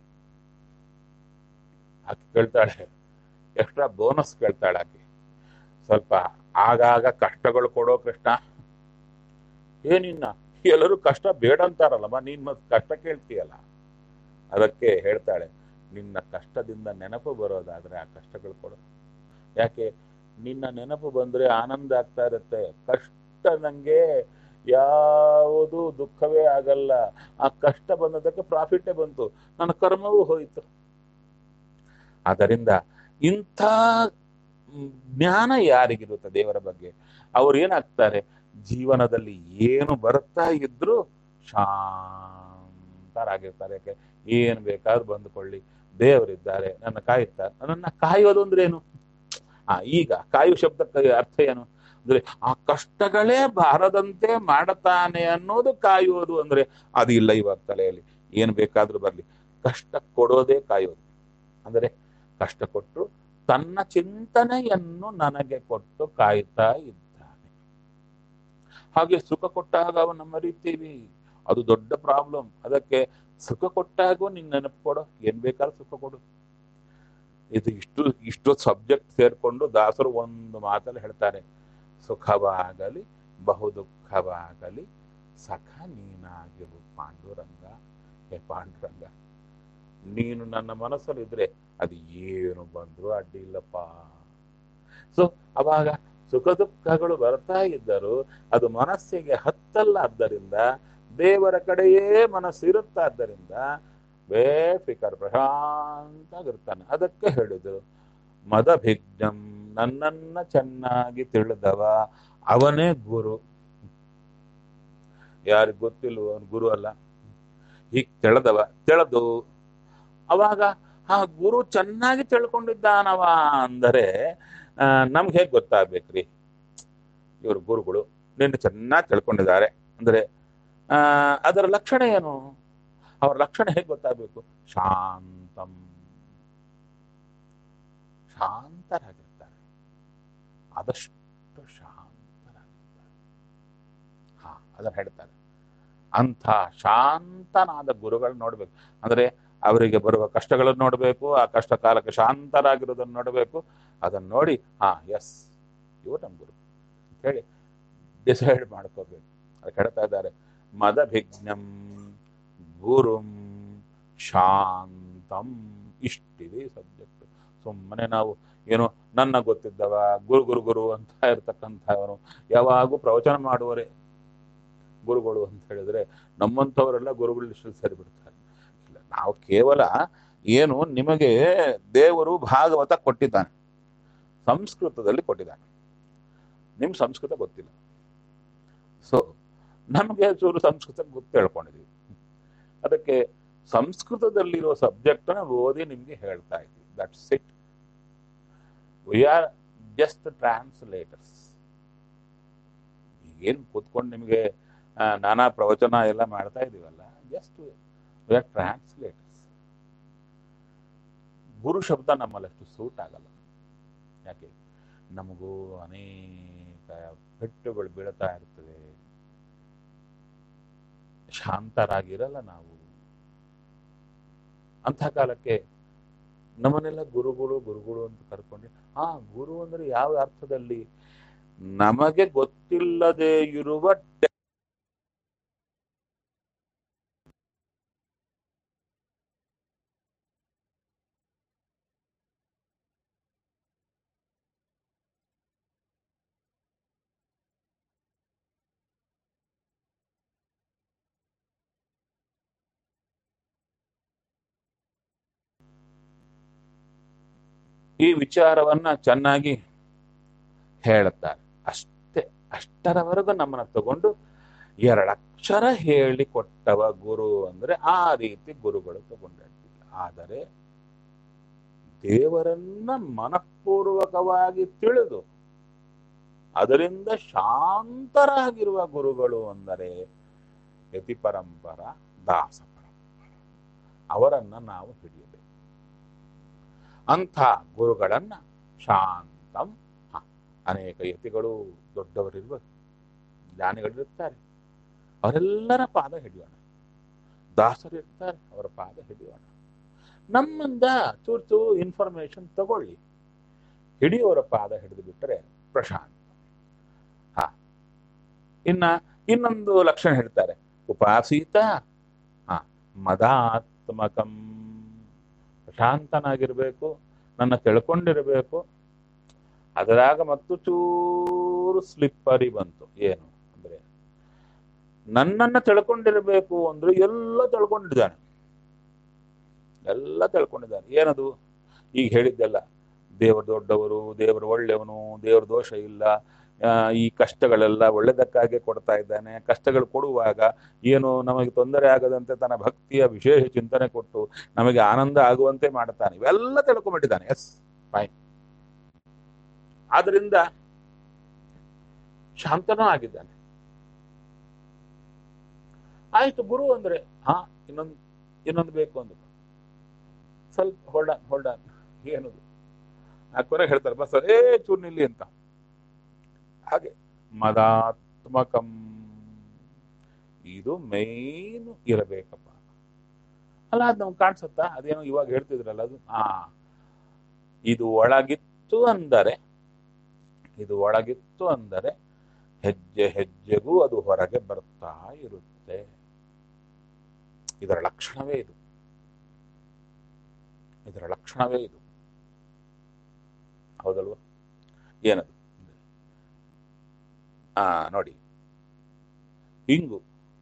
ಆಕೆ ಕೇಳ್ತಾಳೆ ಎಕ್ಸ್ಟ್ರಾ ಬೋನಸ್ ಕೇಳ್ತಾಳೆ ಆಕೆ ಸ್ವಲ್ಪ ಆಗಾಗ ಕಷ್ಟಗಳು ಕೊಡೋ ಕೃಷ್ಣ ಏನಿನ್ನ ಎಲ್ಲರೂ ಕಷ್ಟ ಬೇಡ ಅಂತಾರಲ್ಲಮ್ಮ ನೀನ್ ಮತ್ ಕಷ್ಟ ಕೇಳ್ತೀಯಲ್ಲ ಅದಕ್ಕೆ ಹೇಳ್ತಾಳೆ ನಿನ್ನ ಕಷ್ಟದಿಂದ ನೆನಪು ಬರೋದಾದ್ರೆ ಆ ಕಷ್ಟಗಳು ಕೊಡು ಯಾಕೆ ನಿನ್ನ ನೆನಪು ಬಂದ್ರೆ ಆನಂದ ಆಗ್ತಾ ಇರುತ್ತೆ ಕಷ್ಟ ನಂಗೆ ಯಾವುದು ದುಃಖವೇ ಆಗಲ್ಲ ಆ ಕಷ್ಟ ಬಂದದಕ್ಕೆ ಪ್ರಾಫಿಟೇ ಬಂತು ನನ್ನ ಕರ್ಮವೂ ಹೋಯಿತು ಆದ್ದರಿಂದ ಇಂಥ ಮ್, ಜ್ಞಾನ ಯಾರಿಗಿರುತ್ತೆ ದೇವರ ಬಗ್ಗೆ ಅವ್ರು ಏನಾಗ್ತಾರೆ ಜೀವನದಲ್ಲಿ ಏನು ಬರ್ತಾ ಇದ್ರು ಶಾಂತರಾಗಿರ್ತಾರೆ ಯಾಕೆ ಏನ್ ಬೇಕಾದ್ರೂ ಬಂದುಕೊಳ್ಳಿ ದೇವರಿದ್ದಾರೆ ನನ್ನ ಕಾಯುತ್ತಾರೆ ನನ್ನ ಕಾಯೋದು ಅಂದ್ರೆ ಏನು ಆ ಈಗ ಕಾಯು ಶಬ್ದಕ್ಕೆ ಅರ್ಥ ಏನು ಅಂದ್ರೆ ಆ ಕಷ್ಟಗಳೇ ಬಾರದಂತೆ ಮಾಡುತ್ತಾನೆ ಅನ್ನೋದು ಕಾಯುವುದು ಅಂದ್ರೆ ಅದು ಇಲ್ಲ ಇವಾಗ ತಲೆಯಲ್ಲಿ ಏನ್ ಬೇಕಾದ್ರೂ ಬರ್ಲಿ ಕಷ್ಟ ಕೊಡೋದೇ ಕಾಯೋದು ಅಂದರೆ ಕಷ್ಟ ಕೊಟ್ಟು ತನ್ನ ಚಿಂತನೆಯನ್ನು ನನಗೆ ಕೊಟ್ಟು ಕಾಯ್ತಾ ಇದ್ದಾನೆ ಹಾಗೆ ಸುಖ ಕೊಟ್ಟಾಗ ಅವನ್ನ ಮರಿತೀವಿ ಅದು ದೊಡ್ಡ ಪ್ರಾಬ್ಲಮ್ ಅದಕ್ಕೆ ಸುಖ ಕೊಟ್ಟಾಗೂ ನಿನ್ ನೆನಪು ಕೊಡು ಏನ್ ಬೇಕಾದ್ರೂ ಸುಖ ಕೊಡು ಇದು ಇಷ್ಟು ಇಷ್ಟು ಸಬ್ಜೆಕ್ಟ್ ಸೇರ್ಕೊಂಡು ದಾಸರು ಒಂದು ಮಾತಲ್ಲಿ ಹೇಳ್ತಾರೆ ಸುಖವಾಗಲಿ ಬಹು ದುಃಖವಾಗಲಿ ಸಖ ನೀನಾಗಿರು ಪಾಂಡುರಂಗ ಹೇ ಪಾಂಡುರಂಗ ನೀನು ನನ್ನ ಮನಸ್ಸಲ್ಲಿದ್ರೆ ಅದು ಏನು ಬಂದ್ರು ಅಡ್ಡಿ ಇಲ್ಲಪ್ಪ ಸೊ ಅವಾಗ ಸುಖ ದುಃಖಗಳು ಬರ್ತಾ ಇದ್ದರು ಅದು ಮನಸ್ಸಿಗೆ ಹತ್ತಲ್ಲ ಆದ್ದರಿಂದ ದೇವರ ಕಡೆಯೇ ಮನಸ್ಸು ಇರುತ್ತಾದ್ದರಿಂದ ಬೇಫಿಕರ್ ಪ್ರಶಾಂತಾಗಿರ್ತಾನೆ ಅದಕ್ಕೆ ಹೇಳಿದ್ರು ಮದಭಿಜ್ಞಂ ನನ್ನನ್ನ ಚೆನ್ನಾಗಿ ತಿಳಿದವ ಅವನೇ ಗುರು ಯಾರಿಗ್ ಗೊತ್ತಿಲ್ವೋ ಅವನು ಗುರು ಅಲ್ಲ ಹೀಗ್ ತಿಳಿದವ ತಿಳಿದು ಅವಾಗ ಆ ಗುರು ಚೆನ್ನಾಗಿ ತಿಳ್ಕೊಂಡಿದ್ದಾನವ ಅಂದರೆ ಆ, ನಮ್ಗೆ ಹೇಗೆ ಗೊತ್ತಾಗ್ಬೇಕ್ರಿ ಇವರು ಗುರುಗಳು ನಿನ್ನ ಚೆನ್ನಾಗಿ ತಿಳ್ಕೊಂಡಿದ್ದಾರೆ ಅಂದ್ರೆ ಆ ಅದರ ಲಕ್ಷಣ ಏನು ಅವರ ಲಕ್ಷಣ ಹೇಗೆ ಗೊತ್ತಾಗಬೇಕು ಶಾಂತಂ ಶಾಂತರಾಗಿರ್ತಾರೆ ಆದಷ್ಟು ಶಾಂತರಾಗಿರ್ತಾರೆ ಹಾ ಅದನ್ನ ಹೇಳ್ತಾರೆ ಅಂಥ ಶಾಂತನಾದ ಗುರುಗಳು ನೋಡ್ಬೇಕು ಅಂದ್ರೆ ಅವರಿಗೆ ಬರುವ ಕಷ್ಟಗಳನ್ನು ನೋಡಬೇಕು ಆ ಕಷ್ಟ ಕಾಲಕ್ಕೆ ಶಾಂತರಾಗಿರೋದನ್ನು ನೋಡಬೇಕು ಅದನ್ನ ನೋಡಿ ಹಾ ಎಸ್ ಇವರು ನಮ್ಮ ಗುರು ಅಂತ ಹೇಳಿ ಡಿಸೈಡ್ ಮಾಡ್ಕೋಬೇಕು ಅದಕ್ಕೆ ಹೇಳ್ತಾ ಇದ್ದಾರೆ ಮದಭಿಜ್ಞಂ ಗುರುಂ ಶಾಂತಂ ಇಷ್ಟಿದೆ ಸಬ್ಜೆಕ್ಟ್ ಸುಮ್ಮನೆ ನಾವು ಏನು ನನ್ನ ಗೊತ್ತಿದ್ದವ ಗುರು ಗುರು ಗುರು ಅಂತ ಇರ್ತಕ್ಕಂಥವನು ಯಾವಾಗೂ ಪ್ರವಚನ ಮಾಡುವರೆ ಗುರುಗಳು ಅಂತ ಹೇಳಿದ್ರೆ ನಮ್ಮಂಥವರೆಲ್ಲ ಗುರುಗಳ ಲಿಸ್ಟಲ್ಲಿ ಸೇರಿಬಿಡ್ತಾರೆ ಇಲ್ಲ ನಾವು ಕೇವಲ ಏನು ನಿಮಗೆ ದೇವರು ಭಾಗವತ ಕೊಟ್ಟಿದ್ದಾನೆ ಸಂಸ್ಕೃತದಲ್ಲಿ ಕೊಟ್ಟಿದ್ದಾನೆ ನಿಮ್ ಸಂಸ್ಕೃತ ಗೊತ್ತಿಲ್ಲ ಸೊ ನಮಗೆ ಚೂರು ಸಂಸ್ಕೃತ ಗೊತ್ತು ಹೇಳ್ಕೊಂಡಿದೀವಿ ಅದಕ್ಕೆ ಸಂಸ್ಕೃತದಲ್ಲಿರೋ ಸಬ್ಜೆಕ್ಟ್ ಓದಿ ನಿಮ್ಗೆ ಹೇಳ್ತಾ ಇದ್ದೀವಿ that's it we are just translators ಈಗೇನು ಕೂತ್ಕೊಂಡು ನಿಮಗೆ ಆ, ನಾನಾ ಪ್ರವಚನ ಎಲ್ಲ ಮಾಡ್ತಾ ಇದೀವಲ್ಲ ಜಸ್ಟ್ ವಿ ಆರ್ ಟ್ರಾನ್ಸ್ಲೇಟರ್ಸ್ ಗುರು ಶಬ್ದ ನಮ್ಮಲ್ಲಿ ಅಷ್ಟು ಸೂಟ್ ಆಗಲ್ಲ ಯಾಕೆ ನಮಗೂ ಅನೇಕ ಪೆಟ್ಟುಗಳು ಬೀಳ್ತಾ ಇರ್ತವೆ ಶಾಂತರಾಗಿರಲ್ಲ ನಾವು ಅಂಥ ಕಾಲಕ್ಕೆ ನಮ್ಮನ್ನೆಲ್ಲ ಗುರುಗಳು ಗುರುಗಳು ಅಂತ ಕರ್ಕೊಂಡು ಆ ಗುರು ಅಂದ್ರೆ ಯಾವ ಅರ್ಥದಲ್ಲಿ ನಮಗೆ ಗೊತ್ತಿಲ್ಲದೆ ಇರುವ ಈ ವಿಚಾರವನ್ನ ಚೆನ್ನಾಗಿ ಹೇಳುತ್ತಾರೆ ಅಷ್ಟೇ ಅಷ್ಟರವರೆಗೂ ನಮ್ಮನ್ನ ತಗೊಂಡು ಎರಡಕ್ಷರ ಹೇಳಿ ಕೊಟ್ಟವ ಗುರು ಅಂದ್ರೆ ಆ ರೀತಿ ಗುರುಗಳು ತಗೊಂಡಿರ್ತಿಲ್ಲ ಆದರೆ ದೇವರನ್ನ ಮನಃಪೂರ್ವಕವಾಗಿ ತಿಳಿದು ಅದರಿಂದ ಶಾಂತರಾಗಿರುವ ಗುರುಗಳು ಅಂದರೆ ಯತಿ ಪರಂಪರ ದಾಸ ಪರಂಪರ ಅವರನ್ನ ನಾವು ಹಿಡಿಯಬೇಕು ಅಂಥ ಗುರುಗಳನ್ನ ಶಾಂತಂ ಹ, ಅನೇಕ ಯತಿಗಳು ದೊಡ್ಡವರಿರುವ ಜ್ಞಾನಿಗಳಿರ್ತಾರೆ ಅವರೆಲ್ಲರ ಪಾದ ಹಿಡಿಯೋಣ ದಾಸರಿರ್ತಾರೆ ಅವರ ಪಾದ ಹಿಡಿಯೋಣ ನಮ್ಮಿಂದ ಚೂರು ಚೂರು ಇನ್ಫಾರ್ಮೇಶನ್ ತಗೊಳ್ಳಿ ಹಿಡಿಯೋರ ಪಾದ ಹಿಡಿದು ಬಿಟ್ಟರೆ ಪ್ರಶಾಂತ ಹ ಇನ್ನ ಇನ್ನೊಂದು ಲಕ್ಷಣ ಹೇಳ್ತಾರೆ ಉಪಾಸೀತ ಹ ಮದಾತ್ಮಕಂ ಪ್ರಶಾಂತನಾಗಿರ್ಬೇಕು ನನ್ನ ತಿಳ್ಕೊಂಡಿರ್ಬೇಕು ಅದರಾಗ ಮತ್ತು ಚೂರು ಸ್ಲಿಪ್ಪರಿ ಬಂತು ಏನು ಅಂದ್ರೆ ನನ್ನನ್ನ ತಿಳ್ಕೊಂಡಿರ್ಬೇಕು ಅಂದ್ರೆ ಎಲ್ಲ ತಿಳ್ಕೊಂಡಿದ್ದಾನೆ ಎಲ್ಲ ತಿಳ್ಕೊಂಡಿದ್ದಾನೆ ಏನದು ಈಗ ಹೇಳಿದ್ದೆಲ್ಲ ದೇವರು ದೊಡ್ಡವರು ದೇವರು ಒಳ್ಳೆಯವನು ದೇವ್ರ ದೋಷ ಇಲ್ಲ ಆ, ಈ ಕಷ್ಟಗಳೆಲ್ಲ ಒಳ್ಳೆದಕ್ಕಾಗಿ ಕೊಡ್ತಾ ಇದ್ದಾನೆ ಕಷ್ಟಗಳು ಕೊಡುವಾಗ ಏನು ನಮಗೆ ತೊಂದರೆ ಆಗದಂತೆ ತನ್ನ ಭಕ್ತಿಯ ವಿಶೇಷ ಚಿಂತನೆ ಕೊಟ್ಟು ನಮಗೆ ಆನಂದ ಆಗುವಂತೆ ಮಾಡ್ತಾನೆ ಇವೆಲ್ಲ ತಿಳ್ಕೊಂಡ್ಬಿಟ್ಟಿದ್ದಾನೆ ಎಸ್ ಫೈನ್ ಆದ್ರಿಂದ ಶಾಂತನೂ ಆಗಿದ್ದಾನೆ ಆಯ್ತು ಗುರು ಅಂದ್ರೆ ಹಾ ಇನ್ನೊಂದು ಇನ್ನೊಂದು ಬೇಕು ಅಂದ್ರು ಸ್ವಲ್ಪ ಹೊಲ್ಡ ಹೊಲ್ಡ ಏನದು ಆ ಕೊನೆ ಹೇಳ್ತಾರೆ ಬಸ್ ಅದೇ ಚೂರು ನಿಲ್ಲಿ ಅಂತ ಹಾಗೆ ಮದಾತ್ಮಕಂ ಇದು ಮೇನ್ ಇರಬೇಕಪ್ಪ ಅಲ್ಲ ಅದು ನಮ್ಗೆ ಕಾಣಿಸುತ್ತಾ ಅದೇನೋ ಇವಾಗ ಹೇಳ್ತಿದ್ರಲ್ಲ ಅದು ಆ ಇದು ಒಳಗಿತ್ತು ಅಂದರೆ ಇದು ಒಳಗಿತ್ತು ಅಂದರೆ ಹೆಜ್ಜೆ ಹೆಜ್ಜೆಗೂ ಅದು ಹೊರಗೆ ಬರ್ತಾ ಇರುತ್ತೆ ಇದರ ಲಕ್ಷಣವೇ ಇದು ಇದರ ಲಕ್ಷಣವೇ ಇದು ಹೌದಲ್ವಾ ಏನದು ಆ ನೋಡಿ ಇಂಗು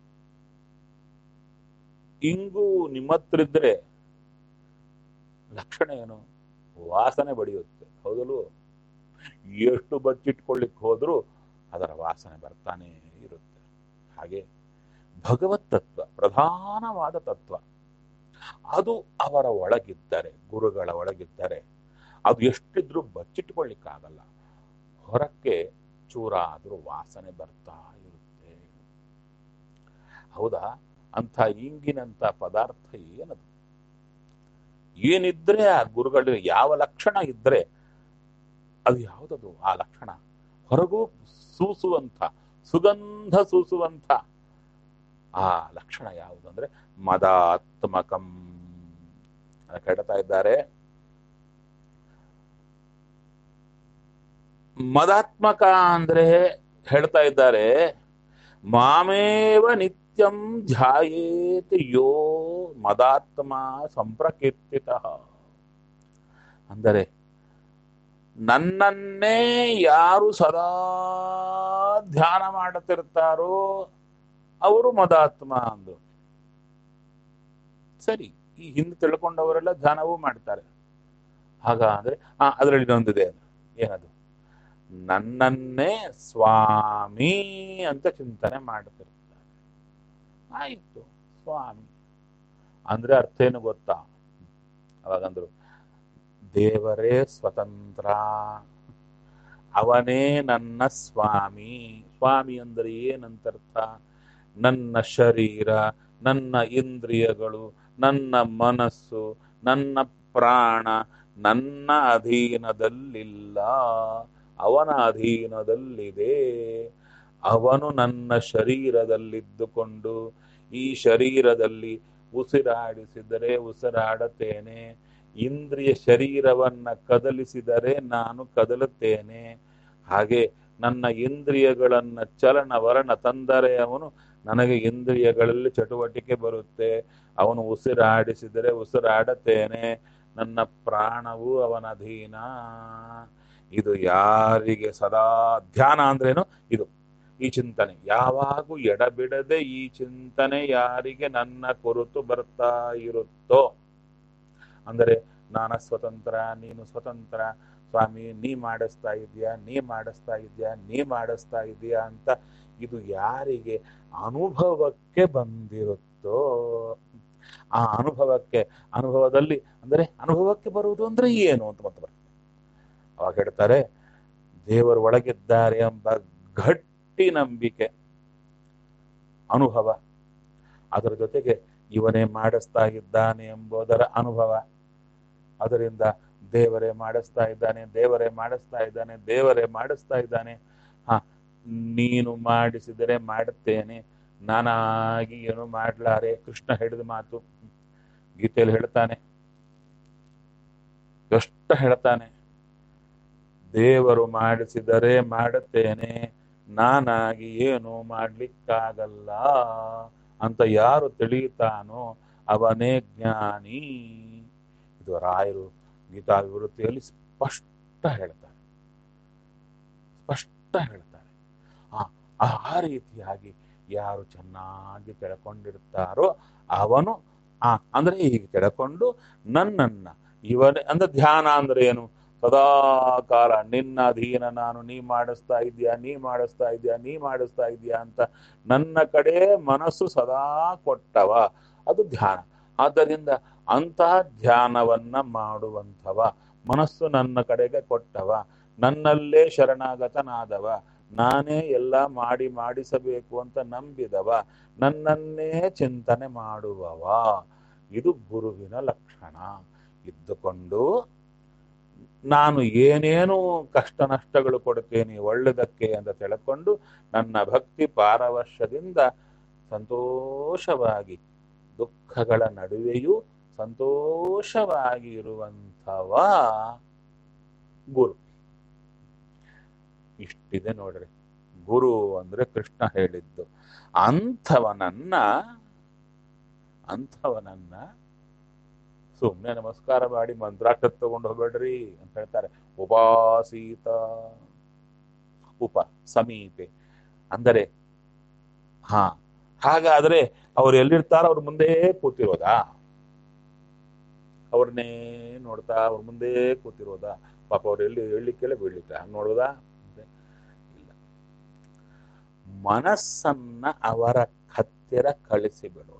ಇಂಗು ನಿಮ್ಮ ಹತ್ರ ಇದ್ರೆ ಲಕ್ಷಣ ಏನು ವಾಸನೆ ಬಡಿಯುತ್ತೆ ಹೌದಲ್ವ ಎಷ್ಟು ಬಚ್ಚಿಟ್ಕೊಳ್ಳಿಕ್ ಹೋದ್ರೂ ಅದರ ವಾಸನೆ ಬರ್ತಾನೆ ಇರುತ್ತೆ ಹಾಗೆ ಭಗವತ್ ತತ್ವ ಪ್ರಧಾನವಾದ ತತ್ವ ಅದು ಅವರ ಒಳಗಿದ್ದರೆ ಗುರುಗಳ ಒಳಗಿದ್ದರೆ ಅದು ಎಷ್ಟಿದ್ರೂ ಬಚ್ಚಿಟ್ಕೊಳ್ಳಿಕ್ಕಾಗಲ್ಲ ಹೊರಕ್ಕೆ ಚೂರ ಆದ್ರೂ ವಾಸನೆ ಬರ್ತಾ ಇರುತ್ತೆ ಹೌದಾ ಅಂಥ ಇಂಗಿನಂತ ಪದಾರ್ಥ ಏನದು ಏನಿದ್ರೆ ಆ ಗುರುಗಳ ಯಾವ ಲಕ್ಷಣ ಇದ್ರೆ ಅದು ಯಾವುದದು ಆ ಲಕ್ಷಣ ಹೊರಗೂ ಸೂಸುವಂಥ ಸುಗಂಧ ಸೂಸುವಂಥ ಆ ಲಕ್ಷಣ ಯಾವುದು ಅಂದ್ರೆ ಮದಾತ್ಮಕಂ ಅದಕ್ಕೆ ಹೇಳ್ತಾ ಇದ್ದಾರೆ ಮದಾತ್ಮಕ ಅಂದ್ರೆ ಹೇಳ್ತಾ ಇದ್ದಾರೆ ಮಾಮೇವ ನಿತ್ಯಂ ಧ್ಯಾಯೇತ್ ಯೋ ಮದಾತ್ಮ ಸಂಪ್ರಕೀರ್ತಿತ ಅಂದರೆ ನನ್ನನ್ನೇ ಯಾರು ಸದಾ ಧ್ಯಾನ ಮಾಡುತ್ತಿರ್ತಾರೋ ಅವರು ಮದಾತ್ಮ ಅಂದು ಸರಿ ಈ ಹಿಂದೆ ತಿಳ್ಕೊಂಡವರೆಲ್ಲ ಧ್ಯಾನವೂ ಮಾಡ್ತಾರೆ ಹಾಗ ಅಂದ್ರೆ ಆ ಅದರಲ್ಲಿ ಇನ್ನೊಂದಿದೆ ಏನದು ನನ್ನನ್ನೇ ಸ್ವಾಮಿ ಅಂತ ಚಿಂತನೆ ಮಾಡ್ತಿರ್ತಾರೆ ಆಯ್ತು ಸ್ವಾಮಿ ಅಂದ್ರೆ ಅರ್ಥ ಏನು ಗೊತ್ತಾ ಅವಾಗಂದ್ರು ದೇವರೇ ಸ್ವತಂತ್ರ ಅವನೇ ನನ್ನ ಸ್ವಾಮಿ ಸ್ವಾಮಿ ಅಂದರೆ ಏನಂತರ್ಥ ನನ್ನ ಶರೀರ ನನ್ನ ಇಂದ್ರಿಯಗಳು ನನ್ನ ಮನಸ್ಸು ನನ್ನ ಪ್ರಾಣ ನನ್ನ ಅಧೀನದಲ್ಲಿಲ್ಲ ಅವನ ಅಧೀನದಲ್ಲಿದೆ ಅವನು ನನ್ನ ಶರೀರದಲ್ಲಿದ್ದುಕೊಂಡು ಈ ಶರೀರದಲ್ಲಿ ಉಸಿರಾಡಿಸಿದರೆ ಉಸಿರಾಡುತ್ತೇನೆ ಇಂದ್ರಿಯ ಶರೀರವನ್ನ ಕದಲಿಸಿದರೆ ನಾನು ಕದಲುತ್ತೇನೆ ಹಾಗೆ ನನ್ನ ಇಂದ್ರಿಯಗಳನ್ನ ಚಲನ ವರಣ ತಂದರೆ ಅವನು ನನಗೆ ಇಂದ್ರಿಯಗಳಲ್ಲಿ ಚಟುವಟಿಕೆ ಬರುತ್ತೆ ಅವನು ಉಸಿರಾಡಿಸಿದರೆ ಉಸಿರಾಡುತ್ತೇನೆ ನನ್ನ ಪ್ರಾಣವು ಅವನ ಅಧೀನ ಇದು ಯಾರಿಗೆ ಸದಾ ಧ್ಯಾನ ಅಂದ್ರೇನು ಇದು ಈ ಚಿಂತನೆ ಯಾವಾಗೂ ಎಡಬಿಡದೆ ಈ ಚಿಂತನೆ ಯಾರಿಗೆ ನನ್ನ ಕುರಿತು ಬರ್ತಾ ಇರುತ್ತೋ ಅಂದರೆ ನಾನ ಸ್ವತಂತ್ರ ನೀನು ಸ್ವತಂತ್ರ ಸ್ವಾಮಿ ನೀ ಮಾಡಿಸ್ತಾ ಇದೀಯಾ ನೀ ಮಾಡಿಸ್ತಾ ಇದೀಯಾ ನೀ ಮಾಡಿಸ್ತಾ ಇದೀಯಾ ಅಂತ ಇದು ಯಾರಿಗೆ ಅನುಭವಕ್ಕೆ ಬಂದಿರುತ್ತೋ ಆ ಅನುಭವಕ್ಕೆ ಅನುಭವದಲ್ಲಿ ಅಂದರೆ ಅನುಭವಕ್ಕೆ ಬರುವುದು ಅಂದ್ರೆ ಏನು ಅಂತ ಮತ್ತೆ ಬರ್ತದೆ ಅವಾಗ ಹೇಳ್ತಾರೆ ದೇವರು ಒಳಗಿದ್ದಾರೆ ಎಂಬ ಗಟ್ಟಿ ನಂಬಿಕೆ ಅನುಭವ ಅದರ ಜೊತೆಗೆ ಇವನೇ ಮಾಡಿಸ್ತಾ ಇದ್ದಾನೆ ಎಂಬುದರ ಅನುಭವ ಅದರಿಂದ ದೇವರೇ ಮಾಡಿಸ್ತಾ ಇದ್ದಾನೆ ದೇವರೇ ಮಾಡಿಸ್ತಾ ಇದ್ದಾನೆ ದೇವರೇ ಮಾಡಿಸ್ತಾ ಇದ್ದಾನೆ ಹ ನೀನು ಮಾಡಿಸಿದರೆ ಮಾಡುತ್ತೇನೆ ನಾನಾಗಿ ಏನು ಮಾಡ್ಲಾರೆ ಕೃಷ್ಣ ಹೇಳಿದ ಮಾತು ಗೀತೆಯಲ್ಲಿ ಹೇಳ್ತಾನೆ ಎಷ್ಟು ಹೇಳ್ತಾನೆ ದೇವರು ಮಾಡಿಸಿದರೆ ಮಾಡುತ್ತೇನೆ ನಾನಾಗಿ ಏನು ಮಾಡ್ಲಿಕ್ಕಾಗಲ್ಲ ಅಂತ ಯಾರು ತಿಳಿಯುತ್ತಾನೋ ಅವನೇ ಜ್ಞಾನಿ ಇದು ರಾಯರು ಗೀತಾ ವಿವೃತ್ತಿಯಲ್ಲಿ ಸ್ಪಷ್ಟ ಹೇಳ್ತಾರೆ ಸ್ಪಷ್ಟ ಹೇಳ್ತಾರೆ ಆ ಆ ರೀತಿಯಾಗಿ ಯಾರು ಚೆನ್ನಾಗಿ ತಿಳ್ಕೊಂಡಿರ್ತಾರೋ ಅವನು ಆ ಅಂದ್ರೆ ಹೀಗೆ ತಿಳ್ಕೊಂಡು ನನ್ನನ್ನ ಇವನೇ ಅಂದ್ರೆ ಧ್ಯಾನ ಅಂದ್ರೆ ಏನು ಸದಾ ಕಾಲ ನಿನ್ನ ಅಧೀನ ನಾನು ನೀ ಮಾಡಿಸ್ತಾ ಇದೀಯಾ ನೀ ಮಾಡಿಸ್ತಾ ಇದೀಯಾ ನೀ ಮಾಡಿಸ್ತಾ ಇದೀಯಾ ಅಂತ ನನ್ನ ಕಡೆ ಮನಸ್ಸು ಸದಾ ಕೊಟ್ಟವ ಅದು ಧ್ಯಾನ ಆದ್ದರಿಂದ ಅಂತಹ ಧ್ಯಾನವನ್ನ ಮಾಡುವಂಥವ ಮನಸ್ಸು ನನ್ನ ಕಡೆಗೆ ಕೊಟ್ಟವ ನನ್ನಲ್ಲೇ ಶರಣಾಗತನಾದವ ನಾನೇ ಎಲ್ಲ ಮಾಡಿ ಮಾಡಿಸಬೇಕು ಅಂತ ನಂಬಿದವ ನನ್ನನ್ನೇ ಚಿಂತನೆ ಮಾಡುವವ ಇದು ಗುರುವಿನ ಲಕ್ಷಣ ಇದ್ದುಕೊಂಡು ನಾನು ಏನೇನು ಕಷ್ಟ ನಷ್ಟಗಳು ಕೊಡ್ತೇನೆ ಒಳ್ಳೆದಕ್ಕೆ ಅಂತ ತಿಳ್ಕೊಂಡು ನನ್ನ ಭಕ್ತಿ ಪಾರವಶ್ಯದಿಂದ ಸಂತೋಷವಾಗಿ ದುಃಖಗಳ ನಡುವೆಯೂ ಸಂತೋಷವಾಗಿ ಇರುವಂಥವ ಗುರು ಇಷ್ಟಿದೆ ನೋಡ್ರಿ ಗುರು ಅಂದ್ರೆ ಕೃಷ್ಣ ಹೇಳಿದ್ದು ಅಂಥವನನ್ನ ಅಂಥವನನ್ನ ಸುಮ್ಮನೆ ನಮಸ್ಕಾರ ಮಾಡಿ ಮಂತ್ರಾಕ್ಷ ತಗೊಂಡು ಹೋಗ್ಬೇಡ್ರಿ ಅಂತ ಹೇಳ್ತಾರೆ ಉಪಾಸೀತ ಉಪ ಸಮೀಪೆ ಅಂದರೆ ಹಾ ಹಾಗಾದ್ರೆ ಅವ್ರು ಎಲ್ಲಿರ್ತಾರ ಅವ್ರ ಮುಂದೆ ಕೂತಿರೋದಾ ಅವ್ರನ್ನೇ ನೋಡ್ತಾ ಅವ್ರ ಮುಂದೆ ಕೂತಿರೋದಾ ಪಾಪ ಅವ್ರು ಎಲ್ಲಿ ಹೇಳಲಿಕ್ಕೆಲ್ಲ ಬೀಳ್ಲಿಕ್ಕೆ ಹಂಗ್ ನೋಡೋದಾ ಅಂದ್ರೆ ಇಲ್ಲ ಮನಸ್ಸನ್ನ ಅವರ ಹತ್ತಿರ ಕಳಿಸಿ ಬಿಡೋದು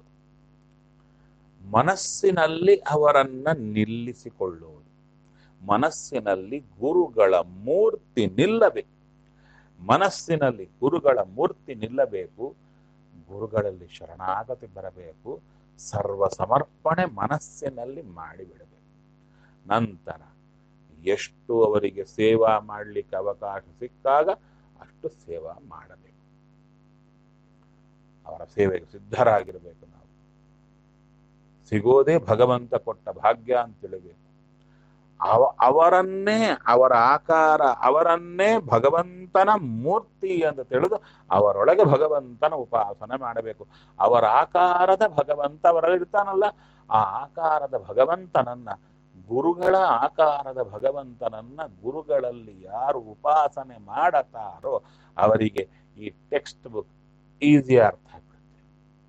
ಮನಸ್ಸಿನಲ್ಲಿ ಅವರನ್ನ ನಿಲ್ಲಿಸಿಕೊಳ್ಳುವುದು ಮನಸ್ಸಿನಲ್ಲಿ ಗುರುಗಳ ಮೂರ್ತಿ ನಿಲ್ಲಬೇಕು ಮನಸ್ಸಿನಲ್ಲಿ ಗುರುಗಳ ಮೂರ್ತಿ ನಿಲ್ಲಬೇಕು ಗುರುಗಳಲ್ಲಿ ಶರಣಾಗತಿ ಬರಬೇಕು ಸರ್ವ ಸಮರ್ಪಣೆ ಮನಸ್ಸಿನಲ್ಲಿ ಮಾಡಿಬಿಡಬೇಕು ನಂತರ ಎಷ್ಟು ಅವರಿಗೆ ಸೇವಾ ಮಾಡಲಿಕ್ಕೆ ಅವಕಾಶ ಸಿಕ್ಕಾಗ ಅಷ್ಟು ಸೇವಾ ಮಾಡಬೇಕು ಅವರ ಸೇವೆಗೆ ಸಿದ್ಧರಾಗಿರಬೇಕು ನಾವು ಸಿಗೋದೇ ಭಗವಂತ ಕೊಟ್ಟ ಭಾಗ್ಯ ಅಂತ ತಿಳಿಬೇಕು ಅವ ಅವರನ್ನೇ ಅವರ ಆಕಾರ ಅವರನ್ನೇ ಭಗವಂತನ ಮೂರ್ತಿ ಅಂತ ತಿಳಿದು ಅವರೊಳಗೆ ಭಗವಂತನ ಉಪಾಸನೆ ಮಾಡಬೇಕು ಅವರ ಆಕಾರದ ಭಗವಂತ ಅವರಲ್ಲಿ ಇರ್ತಾನಲ್ಲ ಆ ಆಕಾರದ ಭಗವಂತನನ್ನ ಗುರುಗಳ ಆಕಾರದ ಭಗವಂತನನ್ನ ಗುರುಗಳಲ್ಲಿ ಯಾರು ಉಪಾಸನೆ ಮಾಡತಾರೋ ಅವರಿಗೆ ಈ ಟೆಕ್ಸ್ಟ್ ಬುಕ್ ಈಸಿ ಅರ್ಥ ಆಗ್ಬಿಡುತ್ತೆ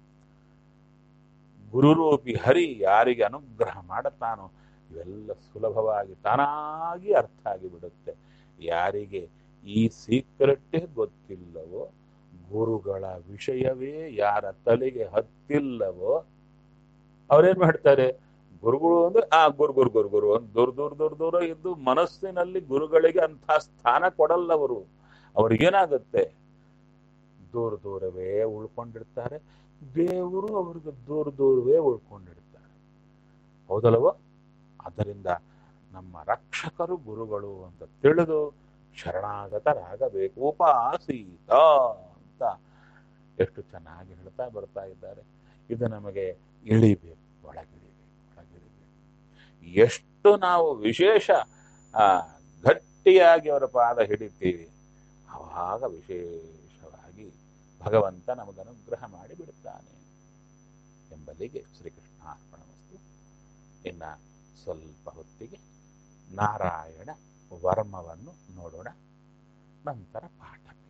ಗುರುರೂಪಿ ಹರಿ ಯಾರಿಗೆ ಅನುಗ್ರಹ ಮಾಡುತ್ತಾನೋ ಇವೆಲ್ಲ ಸುಲಭವಾಗಿ ತಾನಾಗಿ ಅರ್ಥ ಆಗಿಬಿಡುತ್ತೆ ಯಾರಿಗೆ ಈ ಸೀಕ್ರೆಟ್ಟೇ ಗೊತ್ತಿಲ್ಲವೋ ಗುರುಗಳ ವಿಷಯವೇ ಯಾರ ತಲೆಗೆ ಹತ್ತಿಲ್ಲವೋ ಅವ್ರೇನ್ ಮಾಡ್ತಾರೆ ಗುರುಗಳು ಅಂದ್ರೆ ಆ ಗುರು ಗುರು ಗುರು ಗುರು ಅಂತ ದೂರ ದೂರ ದೂರ ದೂರ ಇದ್ದು ಮನಸ್ಸಿನಲ್ಲಿ ಗುರುಗಳಿಗೆ ಅಂಥ ಸ್ಥಾನ ಕೊಡಲ್ಲವರು ಅವ್ರಿಗೇನಾಗುತ್ತೆ ದೂರ ದೂರವೇ ಉಳ್ಕೊಂಡಿರ್ತಾರೆ ದೇವರು ಅವ್ರಿಗೆ ದೂರ ದೂರವೇ ಉಳ್ಕೊಂಡಿರ್ತಾರೆ ಹೌದಲ್ವೋ ಆದ್ದರಿಂದ ನಮ್ಮ ರಕ್ಷಕರು ಗುರುಗಳು ಅಂತ ತಿಳಿದು ಶರಣಾಗತರಾಗಬೇಕು ಉಪಾಸೀತ ಅಂತ ಎಷ್ಟು ಚೆನ್ನಾಗಿ ಹೇಳ್ತಾ ಬರ್ತಾ ಇದ್ದಾರೆ ಇದು ನಮಗೆ ಇಳಿಬೇಕು ಒಳಗಿಳಿಬೇಕು ಒಳಗಿಳಿಬೇಕು ಎಷ್ಟು ನಾವು ವಿಶೇಷ ಆ ಗಟ್ಟಿಯಾಗಿ ಅವರ ಪಾದ ಹಿಡಿತೀವಿ ಆವಾಗ ವಿಶೇಷವಾಗಿ ಭಗವಂತ ನಮಗೆ ಅನುಗ್ರಹ ಮಾಡಿ ಬಿಡುತ್ತಾನೆ ಎಂಬಲ್ಲಿಗೆ ಶ್ರೀಕೃಷ್ಣ ಅರ್ಪಣವಸ್ತು ಇನ್ನ ಸ್ವಲ್ಪ ಹೊತ್ತಿಗೆ ನಾರಾಯಣ ವರ್ಮವನ್ನು ನೋಡೋಣ ನಂತರ ಪಾಠ